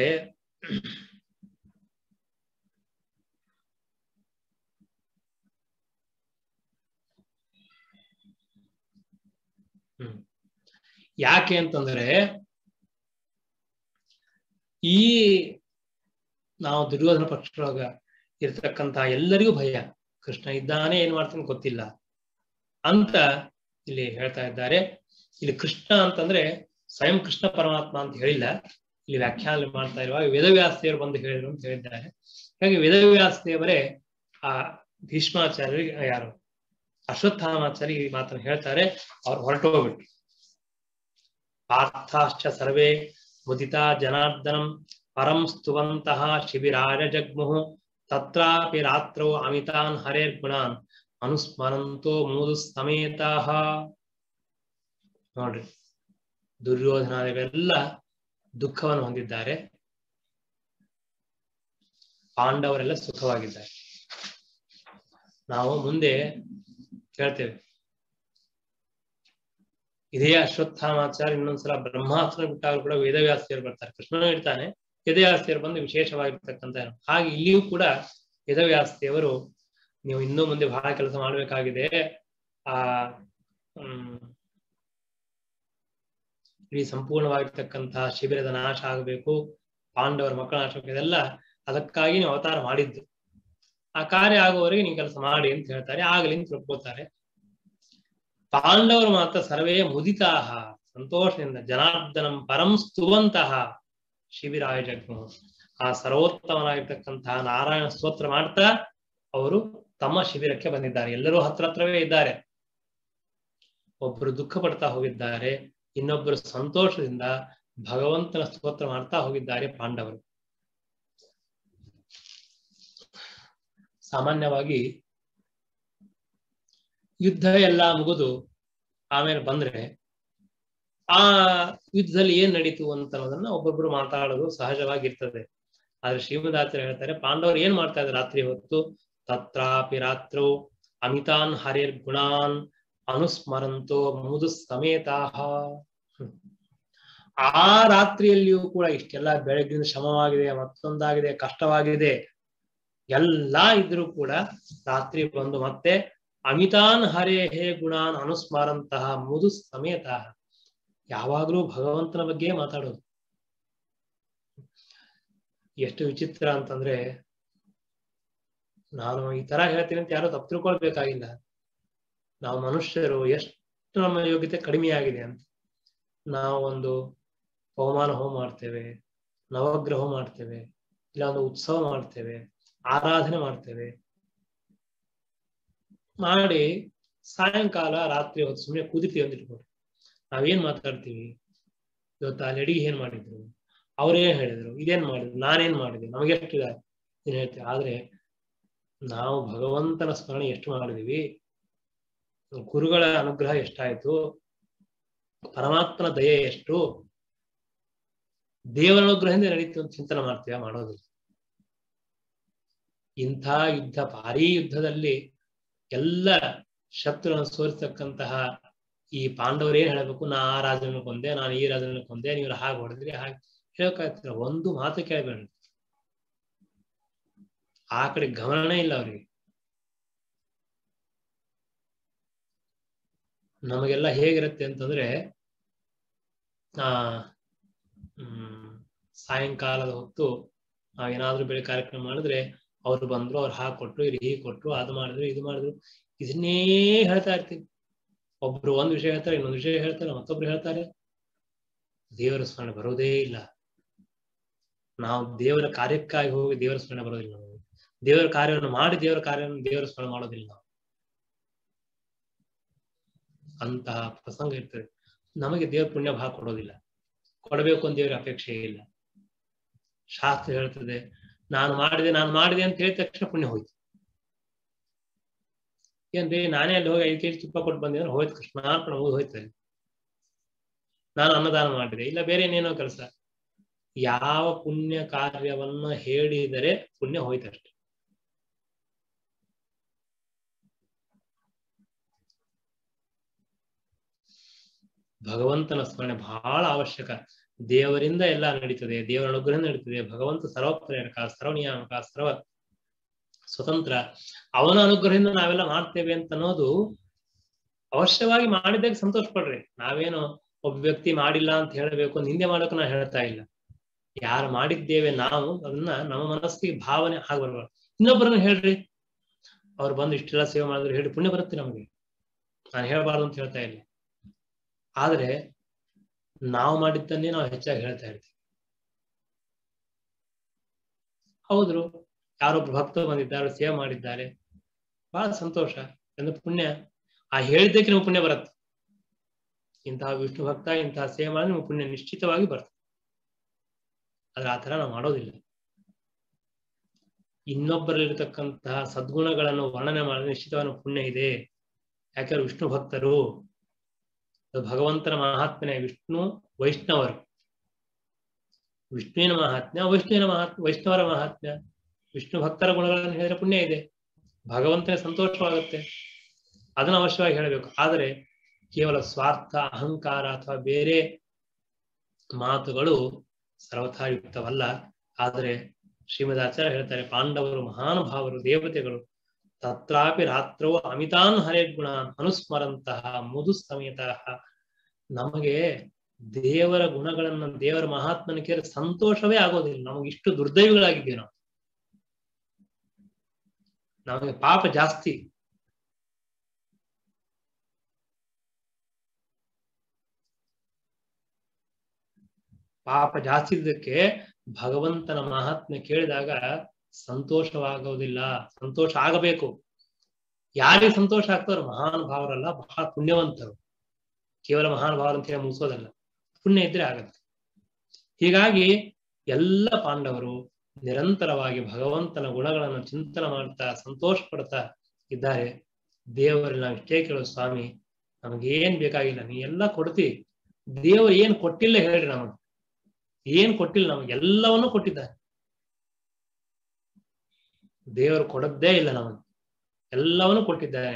ಹ್ಮ್ ಯಾಕೆ ಅಂತಂದ್ರೆ ಈ ನಾವು ದುರ್ಯೋಧನ ಪಕ್ಷದೊಳಗ ಇರ್ತಕ್ಕಂತ ಎಲ್ಲರಿಗೂ ಭಯ ಕೃಷ್ಣ ಇದ್ದಾನೆ ಏನ್ ಮಾಡ್ತಾನೆ ಗೊತ್ತಿಲ್ಲ ಅಂತ ಇಲ್ಲಿ ಹೇಳ್ತಾ ಇದ್ದಾರೆ ಇಲ್ಲಿ ಕೃಷ್ಣ ಅಂತಂದ್ರೆ ಸ್ವಯಂ ಕೃಷ್ಣ ಪರಮಾತ್ಮ ಅಂತ ಹೇಳಿಲ್ಲ ಇಲ್ಲಿ ವ್ಯಾಖ್ಯಾನ ಮಾಡ್ತಾ ಇರುವಾಗ ವೇದವ್ಯಾಸದೇವರು ಬಂದು ಹೇಳಿದ್ರು ಅಂತ ಹೇಳಿದ್ದಾರೆ ಹಾಗಾಗಿ ವೇದವ್ಯಾಸದೇವರೇ ಆ ಭೀಷ್ಮಾಚಾರ್ಯರಿಗೆ ಯಾರು ಅಶ್ವತ್ಥಾಮಾಚಾರ್ಯ ಈ ಮಾತನ್ನು ಹೇಳ್ತಾರೆ ಅವ್ರು ಹೊರಟೋಗ್ಬಿಟ್ರು ಪಾರ್ಥಾಶ್ಚ ಸರ್ವೇ ಮುದಿತಾ ಜನಾರ್ದನಂ ಪರಂ ಸ್ತುವಂತಹ ಶಿಬಿರಾಯ ಜಗ್ಮುಹು ತತ್ರಾಪಿ ರಾತ್ರೌ ಅಮಿತಾನ್ ಹರೇರ್ಗುಣಾನ್ ಅನುಸ್ಮರಂತೋ ಮೂದು ಸಮೇತಃ ನೋಡ್ರಿ ದುರ್ಯೋಧನಾದಿಗಳೆಲ್ಲ ದುಃಖವನ್ನು ಹೊಂದಿದ್ದಾರೆ ಪಾಂಡವರೆಲ್ಲ ಸುಖವಾಗಿದ್ದಾರೆ ನಾವು ಮುಂದೆ ಕೇಳ್ತೇವೆ ಇದೇ ಅಶ್ವತ್ಥಾಮಾಚಾರ್ಯ ಇನ್ನೊಂದ್ಸಲ ಬ್ರಹ್ಮಾಸ್ತ್ರ ಬಿಟ್ಟಾಗ ಕೂಡ ವೇದವ್ಯಾಸ್ತಿಯರು ಬರ್ತಾರೆ ಕೃಷ್ಣನು ಇರ್ತಾನೆ ವೇದವ್ಯಾಸ್ತಿಯರು ಬಂದು ವಿಶೇಷವಾಗಿರ್ತಕ್ಕಂಥ ಹಾಗೆ ಇಲ್ಲಿಯೂ ಕೂಡ ವೇದವ್ಯಾಸ್ತಿಯವರು ನೀವು ಇನ್ನೂ ಮುಂದೆ ಬಹಳ ಕೆಲಸ ಮಾಡಬೇಕಾಗಿದೆ ಆ ಹ್ಮ್ ಇಡೀ ಸಂಪೂರ್ಣವಾಗಿರ್ತಕ್ಕಂತಹ ಶಿಬಿರದ ನಾಶ ಆಗಬೇಕು ಪಾಂಡವರ ಮಕ್ಕಳ ನಾಶ ಇದೆಲ್ಲ ಅದಕ್ಕಾಗಿ ನೀವು ಅವತಾರ ಮಾಡಿದ್ದು ಆ ಕಾರ್ಯ ಆಗುವವರೆಗೆ ನೀವು ಕೆಲಸ ಮಾಡಿ ಅಂತ ಹೇಳ್ತಾರೆ ಆಗಲಿ ಅಂತ ತಿಳ್ಕೋತಾರೆ ಪಾಂಡವರು ಮಾತ್ರ ಸರ್ವೇ ಮುದಿತಾಹ ಸಂತೋಷದಿಂದ ಜನಾರ್ದನಂ ಪರಂ ಸ್ತುವಂತಹ ಶಿಬಿರಾಯ ಜಗ್ಮು ಆ ಸರ್ವೋತ್ತಮನಾಗಿರ್ತಕ್ಕಂತಹ ನಾರಾಯಣ ಸ್ತೋತ್ರ ಮಾಡ್ತಾ ಅವರು ತಮ್ಮ ಶಿಬಿರಕ್ಕೆ ಬಂದಿದ್ದಾರೆ ಎಲ್ಲರೂ ಹತ್ರ ಹತ್ರವೇ ಇದ್ದಾರೆ ಒಬ್ಬರು ದುಃಖ ಪಡ್ತಾ ಹೋಗಿದ್ದಾರೆ ಇನ್ನೊಬ್ಬರು ಸಂತೋಷದಿಂದ ಭಗವಂತನ ಸ್ತೋತ್ರ ಮಾಡ್ತಾ ಹೋಗಿದ್ದಾರೆ ಪಾಂಡವರು ಸಾಮಾನ್ಯವಾಗಿ ಯುದ್ಧ ಎಲ್ಲ ಮುಗಿದು ಆಮೇಲೆ ಬಂದ್ರೆ ಆ ಯುದ್ಧದಲ್ಲಿ ಏನ್ ನಡೀತು ಅಂತ ಅನ್ನೋದನ್ನ ಒಬ್ಬೊಬ್ರು ಮಾತಾಡೋದು ಸಹಜವಾಗಿರ್ತದೆ ಆದ್ರೆ ಶ್ರೀಮದಾಚಾರ್ಯ ಹೇಳ್ತಾರೆ ಪಾಂಡವರು ಏನ್ ಮಾಡ್ತಾ ಇದ್ದಾರೆ ರಾತ್ರಿ ಹೊತ್ತು ತತ್ರಾಪಿ ರಾತ್ರೋ ಅಮಿತಾನ್ ಹರಿರ್ ಗುಣಾನ್ ಅನುಸ್ಮರಂತೋ ಮುದು ಸಮೇತಾಹ ಆ ರಾತ್ರಿಯಲ್ಲಿಯೂ ಕೂಡ ಇಷ್ಟೆಲ್ಲ ಬೆಳಗಿನ ಶ್ರಮವಾಗಿದೆ ಮತ್ತೊಂದಾಗಿದೆ ಕಷ್ಟವಾಗಿದೆ ಎಲ್ಲಾ ಇದ್ರೂ ಕೂಡ ರಾತ್ರಿ ಬಂದು ಮತ್ತೆ ಅಮಿತಾನ್ ಹರೇ ಹೇ ಗುಣಾನ್ ಅನುಸ್ಮಾರಂತಹ ಮುದು ಸಮೇತ ಯಾವಾಗ್ಲೂ ಭಗವಂತನ ಬಗ್ಗೆ ಮಾತಾಡೋದು ಎಷ್ಟು ವಿಚಿತ್ರ ಅಂತಂದ್ರೆ ನಾನು ಈ ತರ ಹೇಳ್ತೀನಿ ಅಂತ ಯಾರು ತಪ್ಪು ತಿಳ್ಕೊಳ್ಬೇಕಾಗಿಲ್ಲ ನಾವು ಮನುಷ್ಯರು ಎಷ್ಟು ಎಷ್ಟು ನಮ್ಮ ಯೋಗ್ಯತೆ ಕಡಿಮೆಯಾಗಿದೆ ಅಂತ ನಾವು ಒಂದು ಪವಮಾನ ಹೋಮ ಮಾಡ್ತೇವೆ ನವಗ್ರಹ ಹೋಮ ಮಾಡ್ತೇವೆ ಇಲ್ಲ ಒಂದು ಉತ್ಸವ ಮಾಡ್ತೇವೆ ಆರಾಧನೆ ಮಾಡ್ತೇವೆ ಮಾಡಿ ಸಾಯಂಕಾಲ ರಾತ್ರಿ ಹೊತ್ತು ಸುಮ್ಮನೆ ಕುದಿತೀವಿ ಅಂತ ಇಟ್ಕೊಡ್ರಿ ನಾವೇನ್ ಮಾತಾಡ್ತೀವಿ ಇವತ್ತು ಅಲ್ಲಿ ಅಡಿಗೆ ಏನ್ ಮಾಡಿದ್ರು ಅವ್ರೇನ್ ಹೇಳಿದ್ರು ಇದೇನ್ ಮಾಡಿದ್ರು ನಾನೇನ್ ಮಾಡಿದೆ ನಮಗೆ ಎಷ್ಟು ಏನ್ ಹೇಳ್ತೀವಿ ಆದ್ರೆ ನಾವು ಭಗವಂತನ ಸ್ಮರಣೆ ಎಷ್ಟು ಮಾಡಿದೀವಿ ಗುರುಗಳ ಅನುಗ್ರಹ ಎಷ್ಟಾಯ್ತು ಪರಮಾತ್ಮನ ದಯೆ ಎಷ್ಟು ದೇವರ ಅನುಗ್ರಹದಿಂದ ನಡೀತು ಅಂತ ಚಿಂತನೆ ಮಾಡ್ತೀವ ಮಾಡೋದಿಲ್ಲ ಇಂಥ ಯುದ್ಧ ಭಾರೀ ಯುದ್ಧದಲ್ಲಿ ಎಲ್ಲ ಶತ್ರುಗಳನ್ನು ಸೋರಿಸತಕ್ಕಂತಹ ಈ ಪಾಂಡವರು ಏನ್ ಹೇಳಬೇಕು ನಾ ಆ ರಾಜನ ಕೊಂದೆ ನಾನು ಈ ರಾಜನ ಕೊಂದೆ ನೀವು ಹಾಗೆ ಹೊಡೆದ್ರಿ ಹಾಗೆ ಹೇಳಕ್ಕಾಗ್ತಿಲ್ಲ ಒಂದು ಮಾತು ಕೇಳಬೇಡ ಆ ಕಡೆ ಗಮನನೇ ಇಲ್ಲ ಅವರಿಗೆ ನಮಗೆಲ್ಲ ಹೇಗಿರುತ್ತೆ ಅಂತಂದ್ರೆ ಆ ಹ್ಮ್ ಸಾಯಂಕಾಲದ ಹೊತ್ತು ನಾವೇನಾದ್ರೂ ಬೆಳೆ ಕಾರ್ಯಕ್ರಮ ಮಾಡಿದ್ರೆ ಅವ್ರು ಬಂದ್ರು ಅವ್ರು ಹಾಕೊಟ್ರು ಇಲ್ಲಿ ಹೀಗೆ ಕೊಟ್ರು ಅದು ಮಾಡಿದ್ರು ಇದು ಮಾಡಿದ್ರು ಇದನ್ನೇ ಹೇಳ್ತಾ ಇರ್ತೀವಿ ಒಬ್ರು ಒಂದ್ ವಿಷಯ ಹೇಳ್ತಾರೆ ಇನ್ನೊಂದು ವಿಷಯ ಹೇಳ್ತಾರೆ ಮತ್ತೊಬ್ರು ಹೇಳ್ತಾರೆ ದೇವರ ಸ್ಮರಣೆ ಬರೋದೇ ಇಲ್ಲ ನಾವು ದೇವರ ಕಾರ್ಯಕ್ಕಾಗಿ ಹೋಗಿ ದೇವರ ಸ್ಮರಣೆ ಬರೋದಿಲ್ಲ ನಾವು ದೇವರ ಕಾರ್ಯವನ್ನು ಮಾಡಿ ದೇವರ ಕಾರ್ಯವನ್ನು ದೇವರ ಸ್ಮರಣೆ ಮಾಡೋದಿಲ್ಲ ನಾವು ಅಂತಹ ಪ್ರಸಂಗ ಇರ್ತದೆ ನಮಗೆ ದೇವ್ರ ಪುಣ್ಯ ಭಾಗ ಕೊಡೋದಿಲ್ಲ ಕೊಡಬೇಕು ಅಂತ ದೇವರ ಅಪೇಕ್ಷೆ ಇಲ್ಲ ಶಾಸ್ತ್ರ ಹೇಳ್ತದೆ ನಾನು ಮಾಡಿದೆ ನಾನು ಮಾಡಿದೆ ಅಂತ ಹೇಳಿದ ತಕ್ಷಣ ಪುಣ್ಯ ಹೋಯ್ತು ಏನ್ರಿ ನಾನೇ ಅಲ್ಲಿ ಹೋಗಿ ಐದು ಕೆಜಿ ತುಪ್ಪ ಕೊಟ್ಟು ಬಂದೆ ಅಂದ್ರೆ ಹೋಯ್ತು ಕೃಷ್ಣಾರ್ಪಣ ಮುಗಿದು ಹೋಯ್ತು ನಾನು ಅನ್ನದಾನ ಮಾಡಿದೆ ಇಲ್ಲ ಬೇರೆ ಏನೇನೋ ಕೆಲಸ ಯಾವ ಪುಣ್ಯ ಕಾರ್ಯವನ್ನ ಹೇಳಿದರೆ ಪುಣ್ಯ ಹೋಯ್ತಷ್ಟೆ ಭಗವಂತನ ಸ್ಮರಣೆ ಬಹಳ ಅವಶ್ಯಕ ದೇವರಿಂದ ಎಲ್ಲ ನಡೀತದೆ ದೇವರ ಅನುಗ್ರಹ ನಡೀತದೆ ಭಗವಂತ ಸರ್ವಪ್ರೇರಕ ಸರ್ವನಿಯಾಮಕ ಸರ್ವ ಸ್ವತಂತ್ರ ಅವನ ಅನುಗ್ರಹದಿಂದ ನಾವೆಲ್ಲ ಮಾಡ್ತೇವೆ ಅಂತ ಅನ್ನೋದು ಅವಶ್ಯವಾಗಿ ಮಾಡಿದಾಗ ಸಂತೋಷ ಪಡ್ರಿ ನಾವೇನು ಒಬ್ಬ ವ್ಯಕ್ತಿ ಮಾಡಿಲ್ಲ ಅಂತ ಹೇಳಬೇಕು ನಿಂದೆ ಮಾಡೋಕೆ ನಾ ಹೇಳ್ತಾ ಇಲ್ಲ ಯಾರು ಮಾಡಿದ್ದೇವೆ ನಾವು ಅದನ್ನ ನಮ್ಮ ಮನಸ್ಸಿಗೆ ಭಾವನೆ ಆಗಿ ಬರ್ಬಾರ್ದು ಇನ್ನೊಬ್ಬರನ್ನ ಹೇಳ್ರಿ ಅವ್ರು ಬಂದು ಇಷ್ಟೆಲ್ಲ ಸೇವೆ ಮಾಡಿದ್ರೆ ಹೇಳಿ ಪುಣ್ಯ ಬರುತ್ತೆ ನಮಗೆ ನಾನು ಹೇಳ್ಬಾರ್ದು ಅಂತ ಹೇಳ್ತಾ ಇಲ್ಲ ಆದ್ರೆ ನಾವು ಮಾಡಿದ್ದನ್ನೇ ನಾವು ಹೆಚ್ಚಾಗಿ ಹೇಳ್ತಾ ಇರ್ತೀವಿ ಹೌದ್ರು ಯಾರೊಬ್ರು ಭಕ್ತರು ಬಂದಿದ್ದಾರೆ ಸೇವೆ ಮಾಡಿದ್ದಾರೆ ಬಹಳ ಸಂತೋಷ ಎಂದು ಪುಣ್ಯ ಆ ಹೇಳಿದ್ದಕ್ಕೆ ನಮ್ಗೆ ಪುಣ್ಯ ಬರುತ್ತೆ ಇಂತಹ ವಿಷ್ಣು ಭಕ್ತ ಇಂತಹ ಸೇವೆ ಮಾಡಿದ್ರೆ ನಮ್ಗೆ ಪುಣ್ಯ ನಿಶ್ಚಿತವಾಗಿ ಬರ್ತದೆ ಆದ್ರೆ ಆ ತರ ನಾವು ಮಾಡೋದಿಲ್ಲ ಇನ್ನೊಬ್ಬರಲ್ಲಿರತಕ್ಕಂತಹ ಸದ್ಗುಣಗಳನ್ನು ವರ್ಣನೆ ಮಾಡಿದ್ರೆ ನಿಶ್ಚಿತವಾದ ಪುಣ್ಯ ಇದೆ ಯಾಕಂದ್ರೆ ವಿಷ್ಣು ಭಕ್ತರು ಭಗವಂತನ ಮಹಾತ್ಮನೆ ವಿಷ್ಣು ವೈಷ್ಣವರು ವಿಷ್ಣುವಿನ ಮಹಾತ್ಮ್ಯ ವೈಷ್ಣುವಿನ ಮಹಾತ್ಮ ವೈಷ್ಣವರ ಮಹಾತ್ಮ್ಯ ವಿಷ್ಣು ಭಕ್ತರ ಗುಣಗಳನ್ನು ಹೇಳಿದ್ರೆ ಪುಣ್ಯ ಇದೆ ಭಗವಂತನ ಸಂತೋಷವಾಗುತ್ತೆ ಅದನ್ನು ಅವಶ್ಯವಾಗಿ ಹೇಳಬೇಕು ಆದರೆ ಕೇವಲ ಸ್ವಾರ್ಥ ಅಹಂಕಾರ ಅಥವಾ ಬೇರೆ ಮಾತುಗಳು ಸರ್ವಥಾ ಯುಕ್ತವಲ್ಲ ಆದರೆ ಶ್ರೀಮದ್ ಆಚಾರ್ಯ ಹೇಳ್ತಾರೆ ಪಾಂಡವರು ಮಹಾನುಭಾವರು ದೇವತೆಗಳು ತತ್ರಾಪಿ ರಾತ್ರವು ಅಮಿತಾನ್ ಹರೇ ಗುಣ ಅನುಸ್ಮರಂತಹ ಮುದು ಸಮೇತ ನಮಗೆ ದೇವರ ಗುಣಗಳನ್ನ ದೇವರ ಮಹಾತ್ಮನ ಕೇಳಿ ಸಂತೋಷವೇ ಆಗೋದಿಲ್ಲ ನಮಗೆ ಇಷ್ಟು ದುರ್ದೈವಗಳಾಗಿದ್ದೀವಿ ನಾವು ನಮಗೆ ಪಾಪ ಜಾಸ್ತಿ ಪಾಪ ಜಾಸ್ತಿ ಇದ್ದಕ್ಕೆ ಭಗವಂತನ ಮಹಾತ್ಮೆ ಕೇಳಿದಾಗ ಸಂತೋಷವಾಗೋದಿಲ್ಲ ಸಂತೋಷ ಆಗಬೇಕು ಯಾರಿಗೆ ಸಂತೋಷ ಆಗ್ತಾರೋ ಮಹಾನ್ ಭಾವರಲ್ಲ ಬಹಳ ಪುಣ್ಯವಂತರು ಕೇವಲ ಮಹಾನ್ ಭಾವರು ಅಂತ ಹೇಳಿ ಮುಗಿಸೋದಲ್ಲ ಪುಣ್ಯ ಇದ್ರೆ ಆಗತ್ತೆ ಹೀಗಾಗಿ ಎಲ್ಲ ಪಾಂಡವರು ನಿರಂತರವಾಗಿ ಭಗವಂತನ ಗುಣಗಳನ್ನು ಚಿಂತನೆ ಮಾಡ್ತಾ ಸಂತೋಷ ಪಡ್ತಾ ಇದ್ದಾರೆ ದೇವರಲ್ಲಿ ನಾವು ಇಷ್ಟೇ ಕೇಳೋ ಸ್ವಾಮಿ ನಮಗೇನ್ ಬೇಕಾಗಿಲ್ಲ ನೀ ಎಲ್ಲ ಕೊಡ್ತಿ ದೇವರು ಏನ್ ಕೊಟ್ಟಿಲ್ಲ ಹೇಳ್ರಿ ನಮಗೆ ಏನ್ ಕೊಟ್ಟಿಲ್ಲ ನಮಗೆ ಎಲ್ಲವನ್ನೂ ಕೊಟ್ಟಿದ್ದಾರೆ ದೇವರು ಕೊಡದ್ದೇ ಇಲ್ಲ ನಮಗೆ ಎಲ್ಲವನ್ನೂ ಕೊಟ್ಟಿದ್ದಾನೆ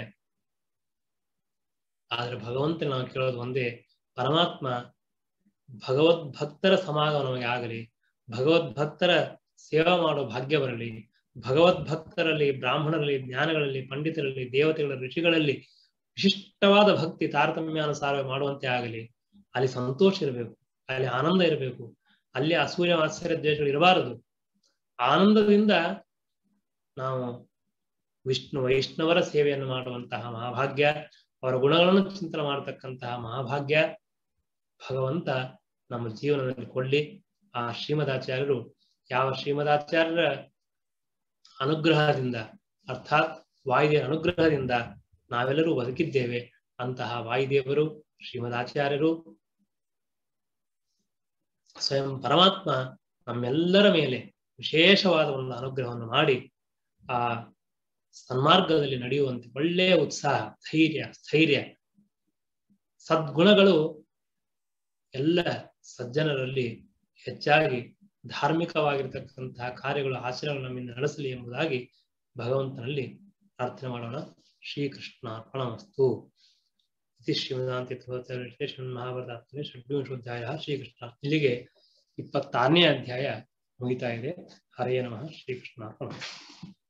ಆದ್ರೆ ಭಗವಂತ ನಾವು ಕೇಳೋದು ಒಂದೇ ಪರಮಾತ್ಮ ಭಗವದ್ ಭಕ್ತರ ಸಮಾಗಮ ನಮಗೆ ಆಗಲಿ ಭಗವದ್ ಭಕ್ತರ ಸೇವಾ ಮಾಡೋ ಭಾಗ್ಯ ಬರಲಿ ಭಗವದ್ ಭಕ್ತರಲ್ಲಿ ಬ್ರಾಹ್ಮಣರಲ್ಲಿ ಜ್ಞಾನಗಳಲ್ಲಿ ಪಂಡಿತರಲ್ಲಿ ದೇವತೆಗಳ ಋಷಿಗಳಲ್ಲಿ ವಿಶಿಷ್ಟವಾದ ಭಕ್ತಿ ತಾರತಮ್ಯಾನುಸಾರ ಮಾಡುವಂತೆ ಆಗಲಿ ಅಲ್ಲಿ ಸಂತೋಷ ಇರಬೇಕು ಅಲ್ಲಿ ಆನಂದ ಇರಬೇಕು ಅಲ್ಲಿ ಅಸೂರ್ಯ ಆಶ್ಚರ್ಯ ದ್ವೇಷಗಳು ಇರಬಾರದು ಆನಂದದಿಂದ ನಾವು ವಿಷ್ಣು ವೈಷ್ಣವರ ಸೇವೆಯನ್ನು ಮಾಡುವಂತಹ ಮಹಾಭಾಗ್ಯ ಅವರ ಗುಣಗಳನ್ನು ಚಿಂತನೆ ಮಾಡತಕ್ಕಂತಹ ಮಹಾಭಾಗ್ಯ ಭಗವಂತ ನಮ್ಮ ಜೀವನದಲ್ಲಿ ಕೊಳ್ಳಿ ಆ ಶ್ರೀಮದಾಚಾರ್ಯರು ಯಾವ ಶ್ರೀಮದಾಚಾರ್ಯರ ಅನುಗ್ರಹದಿಂದ ಅರ್ಥಾತ್ ವಾಯುದೇವರ ಅನುಗ್ರಹದಿಂದ ನಾವೆಲ್ಲರೂ ಬದುಕಿದ್ದೇವೆ ಅಂತಹ ವಾಯುದೇವರು ಶ್ರೀಮದಾಚಾರ್ಯರು ಸ್ವಯಂ ಪರಮಾತ್ಮ ನಮ್ಮೆಲ್ಲರ ಮೇಲೆ ವಿಶೇಷವಾದ ಒಂದು ಅನುಗ್ರಹವನ್ನು ಮಾಡಿ ಆ ಸನ್ಮಾರ್ಗದಲ್ಲಿ ನಡೆಯುವಂತೆ ಒಳ್ಳೆಯ ಉತ್ಸಾಹ ಧೈರ್ಯ ಸ್ಥೈರ್ಯ ಸದ್ಗುಣಗಳು ಎಲ್ಲ ಸಜ್ಜನರಲ್ಲಿ ಹೆಚ್ಚಾಗಿ ಧಾರ್ಮಿಕವಾಗಿರ್ತಕ್ಕಂತಹ ಕಾರ್ಯಗಳು ಆಚರಣೆ ನಮ್ಮಿಂದ ನಡೆಸಲಿ ಎಂಬುದಾಗಿ ಭಗವಂತನಲ್ಲಿ ಪ್ರಾರ್ಥನೆ ಮಾಡೋಣ ಶ್ರೀಕೃಷ್ಣ ಅರ್ಪಣಮಸ್ತು ಇತಿ ಶ್ರೀಮದಾಂತಿ ಮಹಾಭಾರತ ಷಡ್ವಿಂಶೋಧ್ಯಾಯ ಶ್ರೀಕೃಷ್ಣ ಇಲ್ಲಿಗೆ ಇಪ್ಪತ್ತಾರನೇ ಅಧ್ಯಾಯ ಮುಗಿತಾ ಇದೆ ಹರೆಯ ನಮಃ ಶ್ರೀಕೃಷ್ಣ ಅರ್ಪಣ